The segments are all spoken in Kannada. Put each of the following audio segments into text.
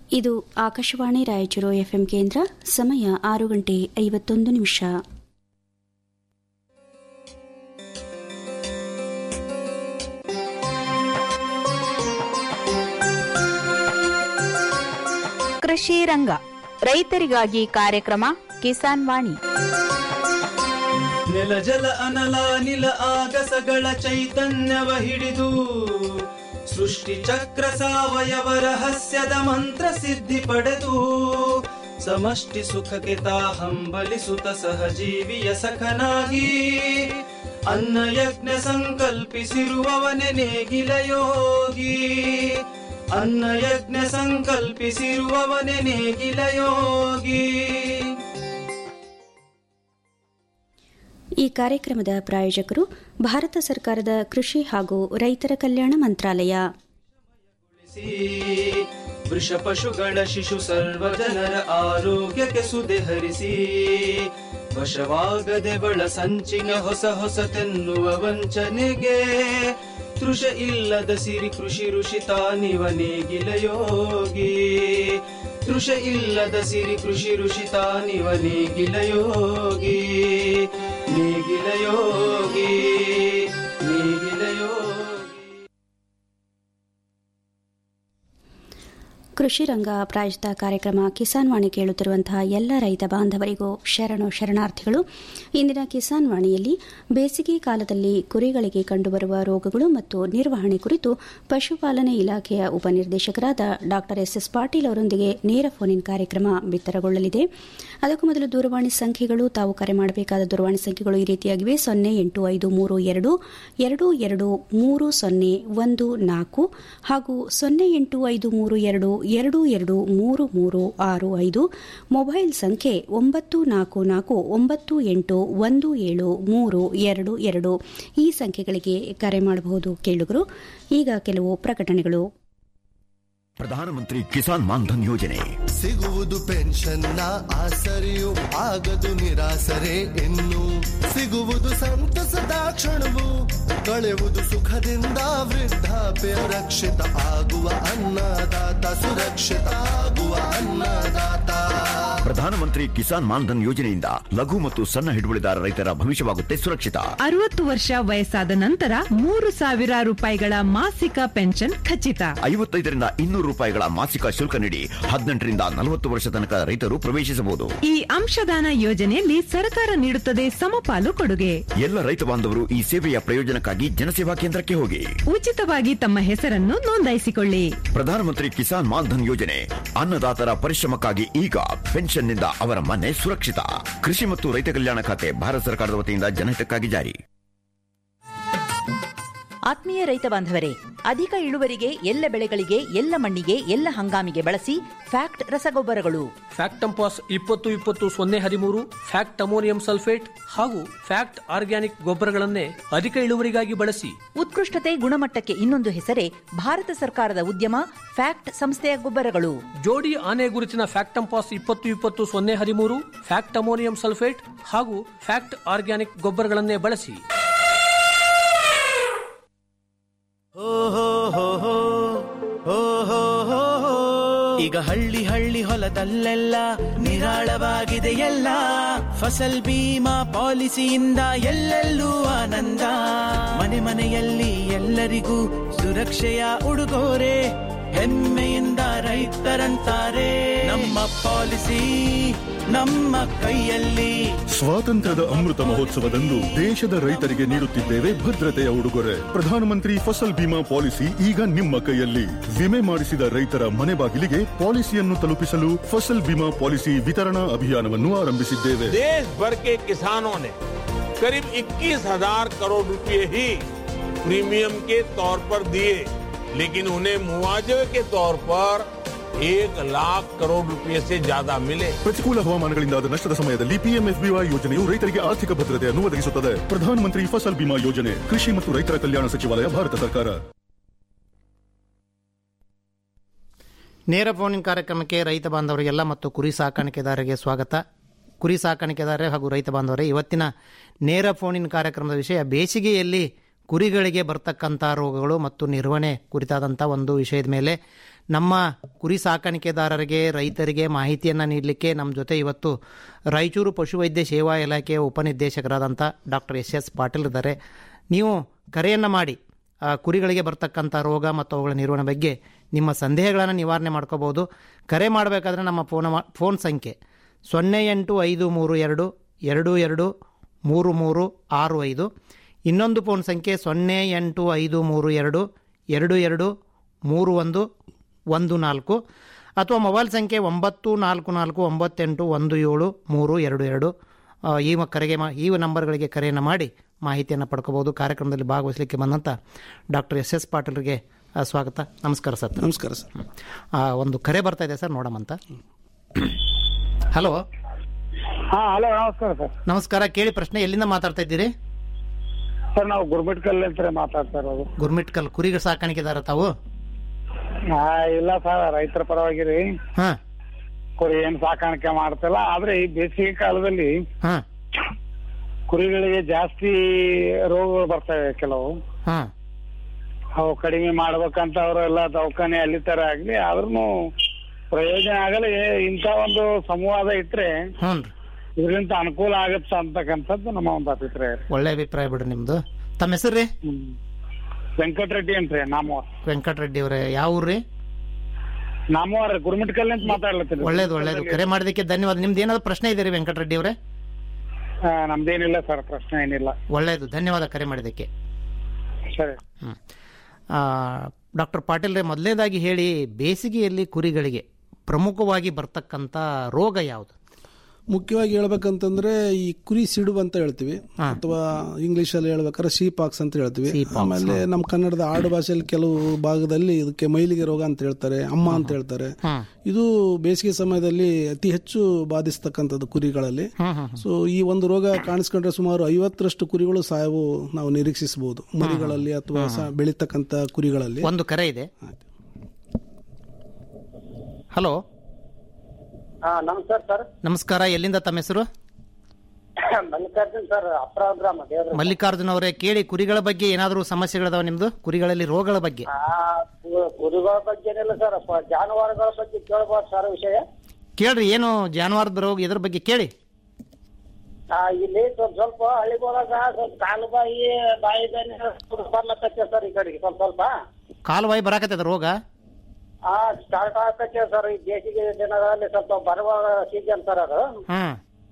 ಇದು ಆಕಾಶವಾಣಿ ರಾಯಚೂರು ಎಫ್ಎಂ ಕೇಂದ್ರ ಸಮಯ ಆರು ಗಂಟೆ ಐವತ್ತೊಂದು ನಿಮಿಷ ಕೃಷಿ ರಂಗ ರೈತರಿಗಾಗಿ ಕಾರ್ಯಕ್ರಮ ಕಿಸಾನ್ ವಾಣಿ ನೆಲ ಜಲ ಅನಲ ನಿಲ ಆಗಸಗಳ ಚೈತನ್ಯವ ಹಿಡಿದು ಸೃಷ್ಟಿ ಚಕ್ರ ಸಾವಯವ ರಹಸ್ಯದ ಮಂತ್ರ ಸಿದ್ಧಿ ಪಡೆದು ಸಮಷ್ಟಿ ಸುಖಕ್ಕೆ ತಾ ಹಂಬಲಿಸುತ್ತ ಸಹಜೀವಿಯ ಸಖನಾಗಿ ಅನ್ನ ಯಜ್ಞ ಸಂಕಲ್ಪಿಸಿರುವವನೆ ನೇಗಿಲ ಯೋಗಿ ಅನ್ನ ಯಜ್ಞ ಸಂಕಲ್ಪಿಸಿರುವವನೆ ನೇಗಿಲ ಯೋಗಿ ಈ ಕಾರ್ಯಕ್ರಮದ ಪ್ರಾಯೋಜಕರು ಭಾರತ ಸರ್ಕಾರದ ಕೃಷಿ ಹಾಗೂ ರೈತರ ಕಲ್ಯಾಣ ಮಂತ್ರಾಲಯ ವೃಷ ಪಶುಗಳ ಶಿಶು ಸರ್ವ ಜನರ ಆರೋಗ್ಯಕ್ಕೆ ಸುದೆ ಹರಿಸಿ ವಶವಾಗದೆ ಬಳ ಸಂಚಿನ ಹೊಸ ಹೊಸತೆನ್ನುವ ವಂಚನೆಗೆ ತೃಷ ಇಲ್ಲದ ಸಿರಿ ಕೃಷಿ ಋಷಿ ತಾನಿವ ನೇಗಿಲ ಯೋಗಿ ತೃಷ ಇಲ್ಲದ ಸಿರಿ ಕೃಷಿ ಋಷಿ ತಾನಿವ ನೇಗಿಲ ಯೋಗಿ ನೇಗಿಲ ಯೋಗಿ ನೇಗಿಲ ಯೋಗಿ ಕೃಷಿ ರಂಗ ಪ್ರಾಯೋಜಿತ ಕಾರ್ಯಕ್ರಮ ಕಿಸಾನ್ ವಾಣಿ ಕೇಳುತ್ತಿರುವಂತಹ ಎಲ್ಲ ರೈತ ಬಾಂಧವರಿಗೂ ಶರಣು ಶರಣಾರ್ಥಿಗಳು ಇಂದಿನ ಕಿಸಾನ್ ವಾಣಿಯಲ್ಲಿ ಬೇಸಿಗೆ ಕಾಲದಲ್ಲಿ ಕುರಿಗಳಿಗೆ ಕಂಡುಬರುವ ರೋಗಗಳು ಮತ್ತು ನಿರ್ವಹಣೆ ಕುರಿತು ಪಶುಪಾಲನೆ ಇಲಾಖೆಯ ಉಪನಿರ್ದೇಶಕರಾದ ಡಾ ಎಸ್ ಎಸ್ ಪಾಟೀಲ್ ಅವರೊಂದಿಗೆ ನೇರ ಫೋನ್ ಇನ್ ಕಾರ್ಯಕ್ರಮ ಬಿತ್ತರಗೊಳ್ಳಲಿದೆ ಅದಕ್ಕೂ ಮೊದಲು ದೂರವಾಣಿ ಸಂಖ್ಯೆಗಳು ತಾವು ಕರೆ ಮಾಡಬೇಕಾದ ದೂರವಾಣಿ ಸಂಖ್ಯೆಗಳು ಈ ರೀತಿಯಾಗಿವೆ ಸೊನ್ನೆ ಎಂಟು ಐದು ಮೂರು ಎರಡು ಎರಡು ಎರಡು ಮೂರು ಸೊನ್ನೆ ಒಂದು ನಾಲ್ಕು ಹಾಗೂ ಸೊನ್ನೆ ಎಂಟು ಐದು ಮೂರು ಎರಡು ಎರಡು ಎರಡು ಮೂರು ಮೂರು ಆರು ಐದು ಮೊಬೈಲ್ ಸಂಖ್ಯೆ ಒಂಬತ್ತು ನಾಲ್ಕು ನಾಲ್ಕು ಒಂಬತ್ತು ಎಂಟು ಒಂದು ಏಳು ಮೂರು ಎರಡು ಎರಡು ಈ ಸಂಖ್ಯೆಗಳಿಗೆ ಕರೆ ಮಾಡಬಹುದು ಕೇಳುಗರು ಈಗ ಕೆಲವು ಪ್ರಕಟಣೆಗಳು ಪ್ರಧಾನಮಂತ್ರಿ ಕಿಸಾನ್ ಮಾನ್ಧನ್ ಯೋಜನೆ ಸಿಗುವುದು ಪೆನ್ಷನ್ನ ಆಸರೆಯು ಆಗದು ನಿರಾಸರೆ ಇನ್ನು ಸಿಗುವುದು ಸಂತಸದ ಕ್ಷಣವು ಕಳೆಯುವುದು ಸುಖದಿಂದ ವೃದ್ಧಾಪ್ಯ ರಕ್ಷಿತ ಆಗುವ ಅನ್ನದಾತ ಸುರಕ್ಷಿತ ಆಗುವ ಅನ್ನದಾತ ಪ್ರಧಾನಮಂತ್ರಿ ಕಿಸಾನ್ ಮಾನ್ಧನ್ ಯೋಜನೆಯಿಂದ ಲಘು ಮತ್ತು ಸಣ್ಣ ಹಿಡುವಳಿದಾರ ರೈತರ ಭವಿಷ್ಯವಾಗುತ್ತೆ ಸುರಕ್ಷಿತ ಅರವತ್ತು ವರ್ಷ ವಯಸ್ಸಾದ ನಂತರ ಮೂರು ಸಾವಿರ ರೂಪಾಯಿಗಳ ಮಾಸಿಕ ಪೆನ್ಷನ್ ಖಚಿತ ಐವತ್ತೈದರಿಂದ ಇನ್ನೂರು ರೂಪಾಯಿಗಳ ಮಾಸಿಕ ಶುಲ್ಕ ನೀಡಿ ಹದಿನೆಂಟರಿಂದ ನಲವತ್ತು ವರ್ಷ ತನಕ ರೈತರು ಪ್ರವೇಶಿಸಬಹುದು ಈ ಅಂಶದಾನ ಯೋಜನೆಯಲ್ಲಿ ಸರ್ಕಾರ ನೀಡುತ್ತದೆ ಸಮಪಾಲು ಕೊಡುಗೆ ಎಲ್ಲ ರೈತ ಬಾಂಧವರು ಈ ಸೇವೆಯ ಪ್ರಯೋಜನಕ್ಕಾಗಿ ಜನಸೇವಾ ಕೇಂದ್ರಕ್ಕೆ ಹೋಗಿ ಉಚಿತವಾಗಿ ತಮ್ಮ ಹೆಸರನ್ನು ನೋಂದಾಯಿಸಿಕೊಳ್ಳಿ ಪ್ರಧಾನಮಂತ್ರಿ ಕಿಸಾನ್ ಮಾನ್ಧನ್ ಯೋಜನೆ ಅನ್ನದಾತರ ಪರಿಶ್ರಮಕ್ಕಾಗಿ ಈಗ ಪೆನ್ಷನ್ನಿಂದ ಅವರ ಮನೆ ಸುರಕ್ಷಿತ ಕೃಷಿ ಮತ್ತು ರೈತ ಕಲ್ಯಾಣ ಖಾತೆ ಭಾರತ ಸರ್ಕಾರದ ವತಿಯಿಂದ ಜನಹಿತಕ್ಕಾಗಿ ಜಾರಿ ಆತ್ಮೀಯ ರೈತ ಬಾಂಧವರೇ ಅಧಿಕ ಇಳುವರಿಗೆ ಎಲ್ಲ ಬೆಳೆಗಳಿಗೆ ಎಲ್ಲ ಮಣ್ಣಿಗೆ ಎಲ್ಲ ಹಂಗಾಮಿಗೆ ಬಳಸಿ ಫ್ಯಾಕ್ಟ್ ರಸಗೊಬ್ಬರಗಳು ಫ್ಯಾಕ್ಟ್ ಟಂಪಾಸ್ ಇಪ್ಪತ್ತು ಇಪ್ಪತ್ತು ಸೊನ್ನೆ ಹದಿಮೂರು ಫ್ಯಾಕ್ಟ್ ಅಮೋನಿಯಂ ಸಲ್ಫೇಟ್ ಹಾಗೂ ಫ್ಯಾಕ್ಟ್ ಆರ್ಗ್ಯಾನಿಕ್ ಗೊಬ್ಬರಗಳನ್ನೇ ಅಧಿಕ ಇಳುವರಿಗಾಗಿ ಬಳಸಿ ಉತ್ಕೃಷ್ಟತೆ ಗುಣಮಟ್ಟಕ್ಕೆ ಇನ್ನೊಂದು ಹೆಸರೇ ಭಾರತ ಸರ್ಕಾರದ ಉದ್ಯಮ ಫ್ಯಾಕ್ಟ್ ಸಂಸ್ಥೆಯ ಗೊಬ್ಬರಗಳು ಜೋಡಿ ಆನೆ ಗುರುತಿನ ಫ್ಯಾಕ್ಟ್ ಟಂಪಾಸ್ ಇಪ್ಪತ್ತು ಇಪ್ಪತ್ತು ಸೊನ್ನೆ ಹದಿಮೂರು ಫ್ಯಾಕ್ಟ್ ಅಮೋನಿಯಂ ಸಲ್ಫೇಟ್ ಹಾಗೂ ಫ್ಯಾಕ್ಟ್ ಆರ್ಗ್ಯಾನಿಕ್ ಗೊಬ್ಬರಗಳನ್ನೇ ಬಳಸಿ ಈಗ ಹಳ್ಳಿ ಹಳ್ಳಿ ಹೊಲದಲ್ಲೆಲ್ಲ ನಿರಾಳವಾಗಿದೆ ಎಲ್ಲ ಫಸಲ್ ಬೀಮಾ ಪಾಲಿಸಿಯಿಂದ ಎಲ್ಲೆಲ್ಲೂ ಆನಂದ ಮನೆ ಮನೆಯಲ್ಲಿ ಎಲ್ಲರಿಗೂ ಸುರಕ್ಷೆಯ ಉಡುಗೊರೆ ಹೆಮ್ಮೆಯಿಂದ ರೈತರಂತಾರೆ ನಮ್ಮ ಪಾಲಿಸಿ ನಮ್ಮ ಕೈಯಲ್ಲಿ ಸ್ವಾತಂತ್ರ್ಯದ ಅಮೃತ ಮಹೋತ್ಸವದಂದು ದೇಶದ ರೈತರಿಗೆ ನೀಡುತ್ತಿದ್ದೇವೆ ಭದ್ರತೆಯ ಉಡುಗೊರೆ ಪ್ರಧಾನಮಂತ್ರಿ ಫಸಲ್ ಬಿಮಾ ಪಾಲಿಸಿ ಈಗ ನಿಮ್ಮ ಕೈಯಲ್ಲಿ ವಿಮೆ ಮಾಡಿಸಿದ ರೈತರ ಮನೆ ಬಾಗಿಲಿಗೆ ಪಾಲಿಸಿಯನ್ನು ತಲುಪಿಸಲು ಫಸಲ್ ಬಿಮಾ ಪಾಲಿಸಿ ವಿತರಣಾ ಅಭಿಯಾನವನ್ನು ಆರಂಭಿಸಿದ್ದೇವೆ देश भर के किसानों ने करीब 21,000 करोड़ रुपए ही प्रीमियम के तौर पर दिए लेकिन उन्हें मुआवजे के तौर पर एक लाख करोड़ रुपए से ज्यादा मिले ಪ್ರತಿಕೂಲ ಹವಾಮಾನಗಳಿಂದಾದ ನಷ್ಟದ ಸಮಯದಲ್ಲಿ ಪಿಎಂಎಫ್ಬಿವೈ ಯೋಜನೆಯು ರೈತರಿಗೆ ಆರ್ಥಿಕ ಭದ್ರತೆಯನ್ನು ಒದಗಿಸುತ್ತದೆ ಪ್ರಧಾನಮಂತ್ರಿ ಫಸಲ್ ಬಿಮಾ ಯೋಜನೆ ಕೃಷಿ ಮತ್ತು ರೈತರ ಕಲ್ಯಾಣ ಸಚಿವಾಲಯ ಭಾರತ ಸರ್ಕಾರ ನೇರ ಫೋನಿನ ಕಾರ್ಯಕ್ರಮಕ್ಕೆ ರೈತ ಬಾಂಧವರಿಗೆಲ್ಲ ಮತ್ತು ಕುರಿ ಸಾಕಾಣಿಕೆದಾರರಿಗೆ ಸ್ವಾಗತ ಕುರಿ ಸಾಕಾಣಿಕೆದಾರರೇ ಹಾಗೂ ರೈತ ಬಾಂಧವರೇ ಇವತ್ತಿನ ನೇರ ಫೋನಿನ ಕಾರ್ಯಕ್ರಮದ ವಿಷಯ ಬೇಸಿಗೆಯಲ್ಲಿ ಕುರಿಗಳಿಗೆ ಬರ್ತಕ್ಕಂಥ ರೋಗಗಳು ಮತ್ತು ನಿರ್ವಹಣೆ ಕುರಿತಾದಂಥ ಒಂದು ವಿಷಯದ ಮೇಲೆ ನಮ್ಮ ಕುರಿ ಸಾಕಾಣಿಕೆದಾರರಿಗೆ ರೈತರಿಗೆ ಮಾಹಿತಿಯನ್ನು ನೀಡಲಿಕ್ಕೆ ನಮ್ಮ ಜೊತೆ ಇವತ್ತು ರಾಯಚೂರು ಪಶುವೈದ್ಯ ಸೇವಾ ಇಲಾಖೆಯ ಉಪನಿರ್ದೇಶಕರಾದಂಥ ಡಾಕ್ಟರ್ ಎಸ್ ಎಸ್ ಪಾಟೀಲ್ ಇದ್ದಾರೆ ನೀವು ಕರೆಯನ್ನು ಮಾಡಿ ಆ, ಕುರಿಗಳಿಗೆ ಬರ್ತಕ್ಕಂಥ ರೋಗ ಮತ್ತು ಅವುಗಳ ನಿರ್ವಹಣೆ ಬಗ್ಗೆ ನಿಮ್ಮ ಸಂದೇಹಗಳನ್ನು ನಿವಾರಣೆ ಮಾಡ್ಕೋಬೋದು ಕರೆ ಮಾಡಬೇಕಾದ್ರೆ ನಮ್ಮ ಫೋನ್ ಫೋನ್ ಸಂಖ್ಯೆ ಸೊನ್ನೆ ಎಂಟು ಐದು ಮೂರು ಎರಡು ಎರಡು ಎರಡು ಮೂರು ಮೂರು ಆರು ಐದು ಇನ್ನೊಂದು ಫೋನ್ ಸಂಖ್ಯೆ ಸೊನ್ನೆ ಎಂಟು ಐದು ಮೂರು ಎರಡು ಎರಡು ಎರಡು ಮೂರು ಒಂದು ಒಂದು ನಾಲ್ಕು ಅಥವಾ ಮೊಬೈಲ್ ಸಂಖ್ಯೆ ಒಂಬತ್ತು ನಾಲ್ಕು ನಾಲ್ಕು ಒಂಬತ್ತೆಂಟು ಒಂದು ಏಳು ಮೂರು ಎರಡು ಎರಡು ಆ, ಈ ಮ- ಕರೆಗೆ ಮಾ ಈ ನಂಬರ್ಗಳಿಗೆ ಕರೆಯನ್ನು ಮಾಡಿ ಮಾಹಿತಿಯನ್ನು ಪಡ್ಕೋಬೋದು ಕಾರ್ಯಕ್ರಮದಲ್ಲಿ ಭಾಗವಹಿಸಲಿಕ್ಕೆ ಬಂದಂಥ ಡಾಕ್ಟರ್ ಎಸ್ ಎಸ್ ಪಾಟೀಲ್ರಿಗೆ ಆ, ಸ್ವಾಗತ ನಮಸ್ಕಾರ ಸರ್ ನಮಸ್ಕಾರ ಸರ್ ಆ, ಒಂದು ಕರೆ ಬರ್ತಾ ಇದೆ ಸರ್ ನೋಡಮಂತ ಹಲೋ ಹಾ ಹಲೋ ನಮಸ್ಕಾರ ಸರ್ ನಮಸ್ಕಾರ ಕೇಳಿ ಪ್ರಶ್ನೆ ಎಲ್ಲಿಂದ ಮಾತಾಡ್ತಾ ಇದ್ದೀರಿ ಸರ್ ನಾವು ಗುರ್ಮಿಟ್ಕಲ್ ಅಂತ ಮಾತಾಡ್ತಾ ಇರೋದು ಗುರ್ಮಿಟ್ಕಲ್ ಕುರಿಗಳ ಸಾಕಾಣಿಕೆದಾರ ತಾವು ಹಾ ಇಲ್ಲ ಸರ್ ರೈತರ ಪರವಾಗಿರಿ ಹಾ ಕುರಿ ಏನ್ ಸಾಕಾಣಿಕೆ ಮಾಡ್ತಿಲ್ಲ ಆದ್ರೆ ಈ ಬೇಸಿಗೆ ಕಾಲದಲ್ಲಿ ಹಾ ಕುರಿಗಳಿಗೆ ಜಾಸ್ತಿ ರೋಗಗಳು ಬರ್ತವೆ ಕೆಲವು ಹಾ ಅವು ಕಡಿಮೆ ಮಾಡ್ಬೇಕಂತ ಅವರೆಲ್ಲ ದವಾಖಾನೆ ಅಲ್ಲಿತರ ಆಗ್ಲಿ ಆದ್ರೂ ಪ್ರಯೋಜನ ಆಗಲಿ ಇಂಥ ಒಂದು ಸಂವಾದ ಇಟ್ರೆ ಹ್ಞೂ ಇದರಿಂದ ಅನುಕೂಲ ಆಗತ್ತ ಅಂತಕ್ಕಂಥದ್ದು ನಮ್ಮ ಒಂದು ಅಭಿಪ್ರಾಯ ರೀ. ಒಳ್ಳೆ ಅಭಿಪ್ರಾಯ ಬಿಡ್ರಿ ನಿಮ್ದು ತಮ್ಮ ಹೆಸರು ರೀ ವೆಂಕಟರೆಡ್ಡಿ ಅಂತ್ರಿ ನಾಮವಾರ ವೆಂಕಟರೆಡ್ಡಿ ಅವರೇ ಯಾವ ಊರ್ರಿ ನಾಮವಾರ ಗುರುಮಿಟ್ಕಲ್ ಅಂತ ಮಾತಾಡ್ಲತ್ತೀನಿ ಒಳ್ಳೇದು ಒಳ್ಳೇದು ಕರೆ ಮಾಡೋದಕ್ಕೆ ಧನ್ಯವಾದ ನಿಮ್ದು ಏನಾದ್ರು ಪ್ರಶ್ನೆ ಇದೆ ರೀ ವೆಂಕಟರೆಡ್ಡಿ ಅವರೇ ಆ, ನಮ್ದೇನಿಲ್ಲ ಸರ್ ಪ್ರಶ್ನೆ ಏನಿಲ್ಲ ಒಳ್ಳೇದು ಧನ್ಯವಾದ ಕರೆ ಮಾಡಿದ್ದಕ್ಕೆ ಸರಿ ಡಾಕ್ಟರ್ ಪಾಟೀಲ್ ರೇ ಮೊದಲನೇದಾಗಿ ಹೇಳಿ ಬೇಸಿಗೆಯಲ್ಲಿ ಕುರಿಗಳಿಗೆ ಪ್ರಮುಖವಾಗಿ ಬರ್ತಕ್ಕಂಥ ರೋಗ ಯಾವುದು ಮುಖ್ಯವಾಗಿ ಹೇಳ್ಬೇಕಂತಂದ್ರೆ ಈ ಕುರಿ ಸಿಡು ಅಂತ ಹೇಳ್ತೀವಿ ಅಥವಾ ಇಂಗ್ಲಿಷ್ ಅಲ್ಲಿ ಹೇಳ್ಬೇಕಾದ್ರೆ ಶೀಪಾಕ್ಸ್ ಅಂತ ಹೇಳ್ತೀವಿ ಆಮೇಲೆ ನಮ್ಮ ಕನ್ನಡದ ಆಡು ಭಾಷೆಯಲ್ಲಿ ಕೆಲವು ಭಾಗದಲ್ಲಿ ಇದಕ್ಕೆ ಮೈಲಿಗೆ ರೋಗ ಅಂತ ಹೇಳ್ತಾರೆ ಅಮ್ಮ ಅಂತ ಹೇಳ್ತಾರೆ ಇದು ಬೇಸಿಗೆ ಸಮಯದಲ್ಲಿ ಅತಿ ಹೆಚ್ಚು ಬಾಧಿಸ್ತಕ್ಕಂಥದ್ದು ಕುರಿಗಳಲ್ಲಿ ಸೊ ಈ ಒಂದು ರೋಗ ಕಾಣಿಸ್ಕೊಂಡ್ರೆ ಸುಮಾರು ಐವತ್ತರಷ್ಟು ಕುರಿಗಳು ಸಾವು ನಾವು ನಿರೀಕ್ಷಿಸಬಹುದು ಮರಿಗಳಲ್ಲಿ ಅಥವಾ ಸ- ಬೆಳೀತಕ್ಕಂಥ ಕುರಿಗಳಲ್ಲಿ ಒಂದು ಕರೆ ಇದೆ ಹಲೋ ಹಾ ನಮಸ್ಕಾರ ಸರ್ ನಮಸ್ಕಾರ ಎಲ್ಲಿಂದ ತಮ್ಮ ಹೆಸರು ಮಲ್ಲಿಕಾರ್ಜುನ್ ಸರ್ ಅಪ್ರ ಗ್ರಾಮ ದೇವ್ರ ಮಲ್ಲಿಕಾರ್ಜುನ್ ಅವರೇ ಕೇಳಿ ಕುರಿಗಳ ಬಗ್ಗೆ ಏನಾದರೂ ಸಮಸ್ಯೆಗಳಿದಾವ ನಿಮ್ದು ಕುರಿಗಳಲ್ಲಿ ರೋಗಗಳ ಬಗ್ಗೆ ಕುರಿಗಳ ಬಗ್ಗೆ ಏನಿಲ್ಲ ಸರ್ ಪ- ಜಾನುವಾರುಗಳ ಬಗ್ಗೆ ಕೇಳ್ಬೋದು ಸರ್ ವಿಷಯ ಕೇಳ್ರಿ ಏನು ಜಾನುವಾರದ ರೋಗ ಇದ್ರ ಬಗ್ಗೆ ಕೇಳಿ ಆ, ಇಲ್ಲಿ ಸ್ವಲ್ಪ ಸ್ವಲ್ಪ ಹಳ್ಳಿಗೊಳಗ ಸ್ವಲ್ಪ ಕಾಲು ಬಾಯಿ ಬಾಯಿ ಬರ್ಲತ್ತೈತೆ ಸರ್ ಈ ಕಡೆಗೆ ಸ್ವಲ್ಪ ಸ್ವಲ್ಪ ಕಾಲು ಬಾಯಿ ಬರಾಕತ್ತದ ರೋಗ ಆ ಸ್ಟಾರ್ಟ್ ಆಗತ್ತೆ ಸರ್ ಈ ಬೇಸಿಗೆ ದಿನಗಳಲ್ಲಿ ಸ್ವಲ್ಪ ಬರುವ ಸೀಸನ್ ಸರ್ ಅದು ಹ್ಮ್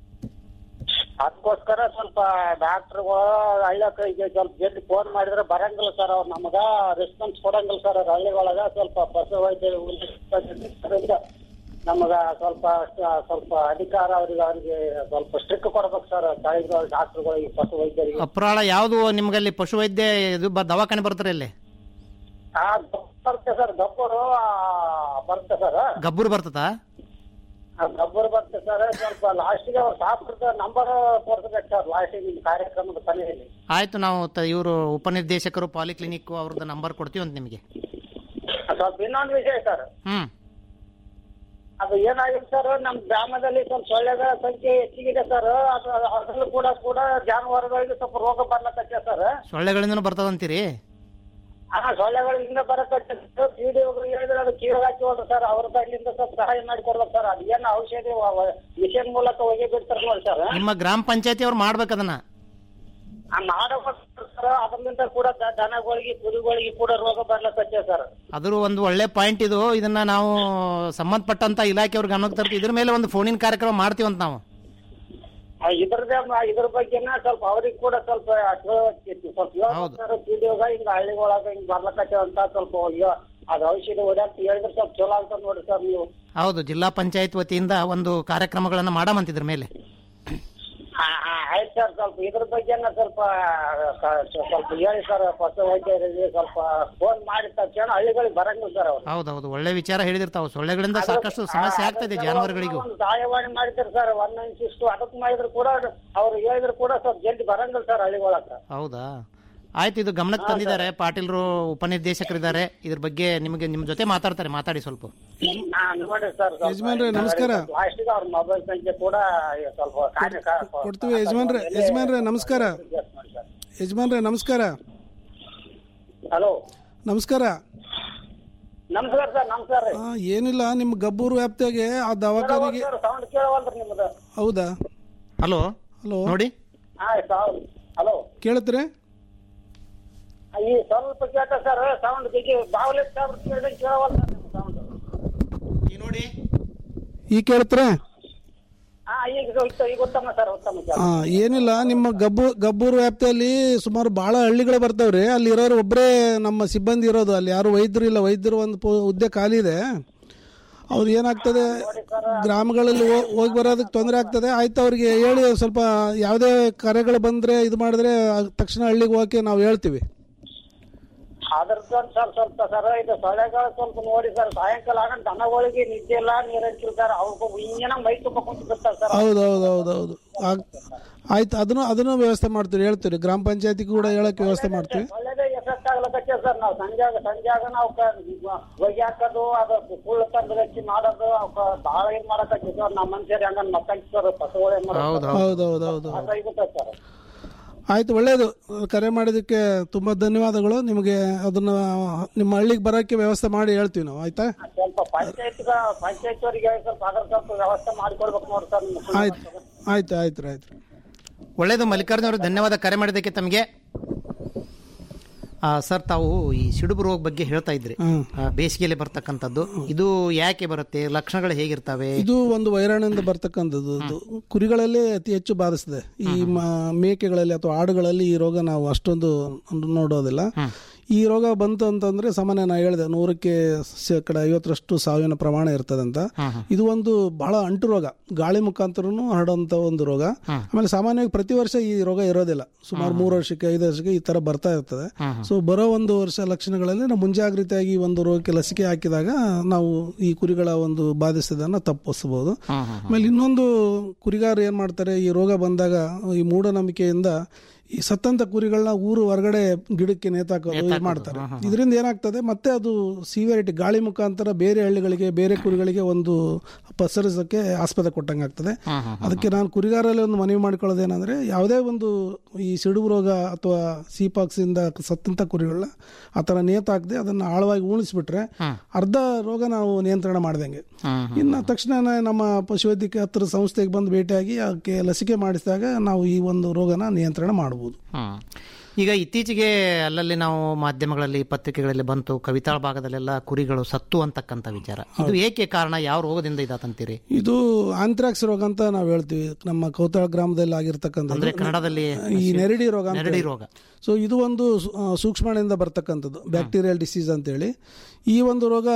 ಅದಕ್ಕೋಸ್ಕರ ಸ್ವಲ್ಪ ಡಾಕ್ಟರ್ಗಳು ಹಳ್ಳಿ ಕೈಗೆ ಸ್ವಲ್ಪ ಜಲ್ದಿ ಫೋನ್ ಮಾಡಿದ್ರೆ ಬರಂಗಿಲ್ಲ ಸರ್ ಅವ್ರು ನಮಗ ರೆಸ್ಪಾನ್ಸ್ ಕೊಡಂಗಿಲ್ಲ ಸರ್ ಅವ್ರ ಹಳ್ಳಿ ಒಳಗ ಸ್ವಲ್ಪ ಪಶು ವೈದ್ಯರಿಂದ ನಮಗ ಸ್ವಲ್ಪ ಸ್ವಲ್ಪ ಅಧಿಕಾರ ಅವ್ರಿಗೆ ಅವ್ರಿಗೆ ಸ್ವಲ್ಪ ಸ್ಟ್ರಿಕ್ ಕೊಡ್ಬೇಕು ಸರ್ ತಾಯಿಗಳು ಡಾಕ್ಟರ್ಗಳಿಗೆ ಪಶು ವೈದ್ಯರಿಗೆ ಅಪ್ರಾಳ ಯಾವುದು ನಿಮ್ಗಲ್ಲಿ ಪಶುವೈದ್ಯ ಇದು ಬ- ದವಾಖಾನೆ ಬರ್ತಾರೆ ಇಲ್ಲಿ ಆ ಬರುತ್ತೆ ಸರ್ ಗಬ್ಬರು ಬರುತ್ತೆ ಸರ್ ಗಬ್ಬರು ಬರ್ತದ ಗಬ್ಬರು ಬರುತ್ತೆ ಸರ್ ಸ್ವಲ್ಪ ಲಾಸ್ಟಿಗೆ ಅವ್ರು ಡಾಕ್ಟರ್ ನಂಬರ್ ತೋರಿಸ್ಬೇಕು ಸರ್ ಲಾಸ್ಟಿಗೆ ನಿಮ್ಮ ಕಾರ್ಯಕ್ರಮದ ಕೊನೆಯಲ್ಲಿ ಆಯ್ತು ನಾವು ಇವರು ಉಪನಿರ್ದೇಶಕರು ಪಾಲಿಕ್ಲಿನಿಕ್ ಅವ್ರದ್ದು ನಂಬರ್ ಕೊಡ್ತೀವಿ ಅಂತ ನಿಮಗೆ ಸ್ವಲ್ಪ ಇನ್ನೊಂದು ವಿಷಯ ಸರ್ ಹ್ಮ್ ಅದು ಏನಾಗಿದೆ ಸರ್ ನಮ್ಮ ಗ್ರಾಮದಲ್ಲಿ ಸ್ವಲ್ಪ ಸೊಳ್ಳೆಗಳ ಸಂಖ್ಯೆ ಹೆಚ್ಚಿಗಿದೆ ಸರ್ ಅದು ಅದರಲ್ಲೂ ಕೂಡ ಕೂಡ ಜಾನುವಾರುಗಳಿಗೆ ಸ್ವಲ್ಪ ರೋಗ ಬರ್ಲತ್ತೈತೆ ಸರ್ ಸೊಳ್ಳೆಗಳಿಂದನೂ ಬರ್ತದಂತೀರಿ ಆ ಸೊಳ್ಳೆಗಳಿಂದ ಬರಕತ್ತೆ ಪಿಡಿಒಗಳು ಹೇಳಿದ್ರೆ ಅದು ಕೀಳು ಹಾಕಿ ಹೋದ್ರು ಸರ್ ಅವ್ರ ಕೈಲಿಂದ ಸ್ವಲ್ಪ ಸಹಾಯ ಮಾಡಿ ಕೊಡ್ಬೇಕು ಸರ್ ಅದು ಏನು ಔಷಧಿ ಮಿಷನ್ ಮೂಲಕ ಒಗೆ ಬಿಡ್ತಾರೆ ನೋಡಿ ಸರ್ ನಿಮ್ಮ ಗ್ರಾಮ ಪಂಚಾಯತಿ ಅವ್ರು ಮಾಡ್ಬೇಕು ಅದನ್ನ ಆ ಮಾಡಬೇಕು ಸರ್ ಅದರಿಂದ ಕೂಡ ದ- ದನಗಳಿಗೆ ಕುರಿಗಳಿಗೆ ಕೂಡ ರೋಗ ಬರ್ಲತ್ತೈತೆ ಸರ್ ಅದ್ರ ಒಂದು ಒಳ್ಳೆ ಪಾಯಿಂಟ್ ಇದು ಇದನ್ನ ನಾವು ಸಂಬಂಧಪಟ್ಟಂತ ಇಲಾಖೆಯವ್ರ ಗಮನಕ್ಕೆ ತರ್ತೀವಿ ಇದ್ರ ಮೇಲೆ ಒಂದು ಫೋನಿನ ಕಾರ್ಯಕ್ರಮ ಮಾಡ್ತೀವಂತ ನಾವು ಆ, ಇದ್ರದ್ದೇ ಮ- ಇದ್ರ ಬಗ್ಗೆನ ಸ್ವಲ್ಪ ಅವ್ರಿಗೆ ಕೂಡ ಸ್ವಲ್ಪ ತಿಳುವಳಿಕೆ ಸ್ವಲ್ಪ ಹೇಳ್ಬೇಕು ಸರ್ ಪಿಡಿಒಗ ಹಿಂಗ ಹಳ್ಳಿ ಒಳಗ ಹಿಂಗ್ ಬರ್ಲಕತ್ತೆ ಅಂತ ಸ್ವಲ್ಪ ಯೋ- ಅದು ಔಷಧಿ ಹೊಡ್ಯಾಕ ಹೇಳಿದ್ರೆ ಸ್ವಲ್ಪ ಚಲೋ ಆಗ್ತದೆ ನೋಡಿ ಸರ್ ನೀವು ಹೌದು ಜಿಲ್ಲಾ ಪಂಚಾಯತ್ ವತಿಯಿಂದ ಒಂದು ಕಾರ್ಯಕ್ರಮಗಳನ್ನ ಮಾಡಮಂತಿದ್ರ ಮೇಲೆ ಹಾ ಹಾ ಆಯ್ತು ಸರ್ ಸ್ವಲ್ಪ ಇದ್ರ ಬಗ್ಗೆನ ಸ್ವಲ್ಪ ಕ- ಸ್ವಲ್ಪ ಹೇಳಿ ಸರ್ ಪಶು ವೈದ್ಯರಿಗೆ ಸ್ವಲ್ಪ ಫೋನ್ ಮಾಡಿ ತಕ್ಷಣ ಹಳ್ಳಿಗಳಿಗೆ ಬರಂಗಿಲ್ಲ ಸರ್ ಅವ್ರು ಹೌದೌದು ಒಳ್ಳೆ ವಿಚಾರ ಹೇಳಿದಿರ್ತಾವ ಸೊಳ್ಳೆಗಳಿಂದ ಸಾಕಷ್ಟು ಸಮಸ್ಯೆ ಆಗ್ತದೆ ಜಾನುವಾರುಗಳಿಗೂ ಒಂದು ಸಹಾಯವಾಣಿ ಮಾಡಿದ್ರು ಸರ್ ಒನ್ ನೈನ್ ಸಿಕ್ಸ್ ಅದಕ್ಕೆ ಮಾಡಿದ್ರು ಕೂಡ ಅವ್ರು ಹೇಳಿದ್ರು ಕೂಡ ಸ್ವಲ್ಪ ಜಲ್ದಿ ಬರಂಗಿಲ್ಲ ಸರ್ ಹಳ್ಳಿ ಒಳಗ ಹೌದಾ ಆಯ್ತು ಇದು ಗಮನಕ್ಕೆ ತಂದಿದ್ದಾರೆ ಪಾಟೀಲ್ರು ಉಪನಿರ್ದೇಶಕರಿದ್ದಾರೆ ಇದ್ರ ಬಗ್ಗೆ ನಿಮಗೆ ನಿಮ್ಮ ಜೊತೆ ಮಾತಾಡ್ತಾರೆ ಮಾತಾಡಿ ಸ್ವಲ್ಪ ಹಾ, ನೋಡಿ ಸರ್ ಸ್ವಲ್ಪ ಯಜಮಾನ್ರೆ, ನಮಸ್ಕಾರ. ಲಾಸ್ಟಿಗೆ ಅವ್ರ ಮೊಬೈಲ್ ಸಂಖ್ಯೆ ಕೂಡ ಸ್ವಲ್ಪ ಕಾರ್ಯ ಕೊಡ್ತೀವಿ ಯಜಮಾನ್ರೆ ಯಜಮಾನ್ರೆ ನಮಸ್ಕಾರ ಯಜಮಾನ್ರೆ ನಮಸ್ಕಾರ ಹಲೋ ನಮಸ್ಕಾರ ನಮಸ್ಕಾರ ಸರ್ ನಮಸ್ಕಾರ ರೀ ಆ, ಏನಿಲ್ಲ ನಿಮ್ಮ ಗಬ್ಬೂರು ವ್ಯಾಪ್ತಿಯಾಗೆ ಆ ದವಾಖಾನೆಗೆ ಸೌಂಡ್ ಕೇಳವಲ್ರಿ ನಿಮ್ದು ಹೌದಾ ಹಲೋ ಹಲೋ ನೋಡಿ ಹಾ ಸೌಂಡ್ ಹಲೋ ಕೇಳತ್ರೆ ಈ ಸ್ವಲ್ಪ ಕೇಳ್ತ ಸರ್ ಸೌಂಡ್ ಈಗ ಬಾವಲಿ ಸರ್ ಕೇಳಿದ್ರೆ ಕೇಳವಲ್ಲ ಸರ್ ನಿಮ್ಮ ಸೌಂಡ್ ಈಗ ಕೇಳ್ತಾರೆ ಹಾ ಈಗ ಉತ್ತ- ಈಗ ಉತ್ತಮ ಸರ್ ಉತ್ತಮ ಸರ್ ಆ, ಏನಿಲ್ಲ ನಿಮ್ಮ ಗಬ್ಬು ಗಬ್ಬೂರು ವ್ಯಾಪ್ತಿಯಲ್ಲಿ ಸುಮಾರು ಬಹಳ ಹಳ್ಳಿಗಳು ಬರ್ತಾವ್ರಿ ಅಲ್ಲಿ ಇರೋರು ಒಬ್ಬರೇ ನಮ್ಮ ಸಿಬ್ಬಂದಿ ಇರೋದು ಅಲ್ಲಿ ಯಾರು ವೈದ್ಯರು ಇಲ್ಲ ವೈದ್ಯರು ಒಂದು ಪೊ- ಹುದ್ದೆ ಖಾಲಿ ಇದೆ ಅವ್ರು ಏನಾಗ್ತದೆ ಗ್ರಾಮಗಳಲ್ಲಿ ಹೋ- ಹೋಗಿ ಬರೋದಕ್ಕೆ ತೊಂದರೆ ಆಗ್ತದೆ ಆಯ್ತು ಅವ್ರಿಗೆ ಹೇಳಿ ಒಂದ್ ಸ್ವಲ್ಪ ಯಾವುದೇ ಕರೆಗಳು ಬಂದ್ರೆ ಇದು ಮಾಡಿದ್ರೆ ಆ ತಕ್ಷಣ ಹಳ್ಳಿಗೆ ಹೋಗಕ್ಕೆ ನಾವು ಹೇಳ್ತೀವಿ ಅದ್ರದ್ದು ಸರ್ ಸ್ವಲ್ಪ ಸರ್ ಇದು ಸೊಳ್ಳೆಗಳು ಸ್ವಲ್ಪ ನೋಡಿ ಸರ್ ಸಾಯಂಕಾಲ ಆಗ ದನಗಳಿಗೆ ನಿದ್ದೆ ಇಲ್ಲ ನೀರಂತಿಲ್ಲ ಸರ್ ಅವ್ರಿಗೆ ಹಿಂಗೇನ ಮೈ ತುಂಬ ಕುಂತು ಬಿಡ್ತಾರೆ ಸರ್ ಹೌದು ಹೌದು ಹೌದು ಹೌದು ಆಗ್- ಆಯ್ತು ಅದನ್ನು ಅದನ್ನು ವ್ಯವಸ್ಥೆ ಮಾಡ್ತೀವಿ ಹೇಳ್ತೀವಿ ಗ್ರಾಮ ಪಂಚಾಯತಿ ಕೂಡ ಹೇಳಕ್ಕೆ ವ್ಯವಸ್ಥೆ ಮಾಡ್ತೀವಿ ಒಳ್ಳೇದೇ ಎಫೆಕ್ಟ್ ಆಗ್ಲತ್ತೈತೆ ಸರ್ ನಾವು ಸಂಜಾಗ ಸಂಜಾಗ ನಾವು ಹೊಗೆ ಹಾಕೋದು ಅದು ಕುಳ್ಳು ತಂದು ಹಚ್ಚಿ ಮಾಡೋದು ಅವಕ್ಕ ಭಾಳ ಇದು ಮಾಡಕತ್ತಿ ಸರ್ ನಮ್ಮ ಮನುಷ್ಯರು ಹಂಗ ಮಕ್ಕಳು ಸರ್ ಪಶುಗಳು ಏನ್ ಹೌದು ಹೌದು ಹೌದು ಹೌದು ಮಾಡೋದು ಸರ್ ಆಯ್ತು ಒಳ್ಳೇದು ಕರೆ ಮಾಡಿದ್ದಕ್ಕೆ ತುಂಬಾ ಧನ್ಯವಾದಗಳು ನಿಮಗೆ ಅದನ್ನ ನಿಮ್ಮ ಹಳ್ಳಿಗೆ ಬರೋಕ್ಕೆ ವ್ಯವಸ್ಥೆ ಮಾಡಿ ಹೇಳ್ತೀವಿ ನಾವು ಆಯ್ತಾ ಸ್ವಲ್ಪ ಪಂಚಾಯತ್ ಪಂಚಾಯತ್ ಅವರಿಗೆ ಸ್ವಲ್ಪ ಅದ್ರ ಸ್ವಲ್ಪ ವ್ಯವಸ್ಥೆ ಮಾಡಿಕೊಡ್ಬೇಕು ನೋಡಿ ಸರ್ ನಿಮ್ಮ ಆಯ್ತು ಆಯ್ತು ಆಯ್ತು ಆಯ್ತು ಒಳ್ಳೇದು ಮಲ್ಲಿಕಾರ್ಜುನ ಅವರು ಧನ್ಯವಾದ ಕರೆ ಮಾಡಿದ್ದಕ್ಕೆ ತಮಗೆ ಆ, ಸರ್ ತಾವು ಈ ಸಿಡುಬು ರೋಗ ಬಗ್ಗೆ ಹೇಳ್ತಾ ಇದ್ರಿ ಆ, ಬೇಸಿಗೆಯಲ್ಲಿ ಬರ್ತಕ್ಕಂಥದ್ದು ಇದು ಯಾಕೆ ಬರುತ್ತೆ ಲಕ್ಷಣಗಳು ಹೇಗಿರ್ತವೆ ಇದು ಒಂದು ವೈರಾಣಿಂದ ಬರ್ತಕ್ಕಂಥದ್ದು ಇದು ಕುರಿಗಳಲ್ಲೇ ಅತಿ ಹೆಚ್ಚು ಬಾಧಿಸ್ತದೆ ಈ ಮ- ಮೇಕೆಗಳಲ್ಲಿ ಅಥವಾ ಆಡುಗಳಲ್ಲಿ ಈ ರೋಗ ನಾವು ಅಷ್ಟೊಂದು ನೋಡೋದಿಲ್ಲ ಈ ರೋಗ ಬಂತು ಅಂತಂದ್ರೆ ಸಾಮಾನ್ಯ ನಾ ಹೇಳಿದೆ ನೂರಕ್ಕೆ ಶೇಕಡ ಐವತ್ತರಷ್ಟು ಸಾವಿನ ಪ್ರಮಾಣ ಇರ್ತದಂತ ಇದು ಒಂದು ಬಹಳ ಅಂಟು ರೋಗ ಗಾಳಿ ಮುಖಾಂತರನು ಹರಡುವಂತ ಒಂದು ರೋಗ ಆಮೇಲೆ ಸಾಮಾನ್ಯವಾಗಿ ಪ್ರತಿ ವರ್ಷ ಈ ರೋಗ ಇರೋದಿಲ್ಲ ಸುಮಾರು ಮೂರು ವರ್ಷಕ್ಕೆ ಐದು ವರ್ಷಕ್ಕೆ ಈ ತರ ಬರ್ತಾ ಇರ್ತದೆ ಸೊ ಬರೋ ಒಂದು ವರ್ಷ ಲಕ್ಷಣಗಳಲ್ಲಿ ನಾವು ಮುಂಜಾಗ್ರತೆಯಾಗಿ ಈ ಒಂದು ರೋಗಕ್ಕೆ ಲಸಿಕೆ ಹಾಕಿದಾಗ ನಾವು ಈ ಕುರಿಗಳ ಒಂದು ಬಾಧಿಸೋದನ್ನ ತಪ್ಪಿಸಬಹುದು ಆಮೇಲೆ ಇನ್ನೊಂದು ಕುರಿಗಾರರು ಏನ್ ಮಾಡ್ತಾರೆ ಈ ರೋಗ ಬಂದಾಗ ಈ ಮೂಢನಂಬಿಕೆಯಿಂದ ಈ ಸತ್ತಂತ ಕುರಿಗಳನ್ನ ಊರು ಹೊರಗಡೆ ಗಿಡಕ್ಕೆ ನೇತಾಕೋದು ಇದು ಮಾಡ್ತಾರೆ ಇದರಿಂದ ಏನಾಗ್ತದೆ ಮತ್ತೆ ಅದು ಸಿವಿಯರಿಟಿ ಗಾಳಿ ಮುಖಾಂತರ ಬೇರೆ ಹಳ್ಳಿಗಳಿಗೆ ಬೇರೆ ಕುರಿಗಳಿಗೆ ಒಂದು ಪಸರಿಸೋಕೆ ಆಸ್ಪದ ಕೊಟ್ಟಂಗೆ ಆಗ್ತದೆ ಅದಕ್ಕೆ ನಾನು ಕುರಿಗಾರಲ್ಲಿ ಒಂದು ಮನವಿ ಮಾಡ್ಕೊಳ್ಳೋದೇನಂದ್ರೆ ಯಾವುದೇ ಒಂದು ಈ ಸಿಡುಬು ರೋಗ ಅಥವಾ ಸೀಪಾಕ್ಸ್ ಇಂದ ಸತ್ತಂತ ಕುರಿಗಳನ್ನ ಆ ಥರ ನೇತಾಕದೆ ಅದನ್ನ ಆಳವಾಗಿ ಉಣಿಸ್ಬಿಟ್ರೆ ಅರ್ಧ ರೋಗ ನಾವು ನಿಯಂತ್ರಣ ಮಾಡ್ದಂಗೆ ಇನ್ನು ತಕ್ಷಣ ನಮ್ಮ ಪಶುವೈದ್ಯಕೀಯ ಹತ್ತಿರ ಸಂಸ್ಥೆಗೆ ಬಂದು ಭೇಟಿಯಾಗಿ ಅದಕ್ಕೆ ಲಸಿಕೆ ಮಾಡಿಸಿದಾಗ ನಾವು ಈ ಒಂದು ರೋಗನ ನಿಯಂತ್ರಣ ಮಾಡ್ಬೋದು ಹ್ಮ್. ಈಗ ಇತ್ತೀಚೆಗೆ ಅಲ್ಲಲ್ಲಿ ನಾವು ಮಾಧ್ಯಮಗಳಲ್ಲಿ ಪತ್ರಿಕೆಗಳಲ್ಲಿ ಬಂತು ಕವಿತಾಳ ಭಾಗದಲ್ಲೆಲ್ಲ ಕುರಿಗಳು ಸತ್ತು ಅಂತಕ್ಕಂಥ ವಿಚಾರ ಇದು ಏಕೆ ಕಾರಣ ಯಾವ ರೋಗದಿಂದ ಇದಾತಂತೀರಿ ಇದು ಆಂಥ್ರಾಕ್ಸ್ ರೋಗ ಅಂತ ನಾವು ಹೇಳ್ತೀವಿ ನಮ್ಮ ಕೌತಾಳ ಗ್ರಾಮದಲ್ಲಿ ಆಗಿರ್ತಕ್ಕಂಥದ್ದು ಅಂದ್ರೆ ಕನ್ನಡದಲ್ಲಿ ಈ ನೆರಡಿ ರೋಗ ಅಂತ ನೆರಡಿ ಹೇಳಿ. ರೋಗ. ಸೊ ಇದು ಒಂದು ಸು- ಆ, ಸೂಕ್ಷ್ಮಾಣುವಿಂದ ಬರ್ತಕ್ಕಂಥದ್ದು ಬ್ಯಾಕ್ಟೀರಿಯಲ್ ಡಿಸೀಸ್ ಅಂತೇಳಿ ಈ ಒಂದು ರೋಗ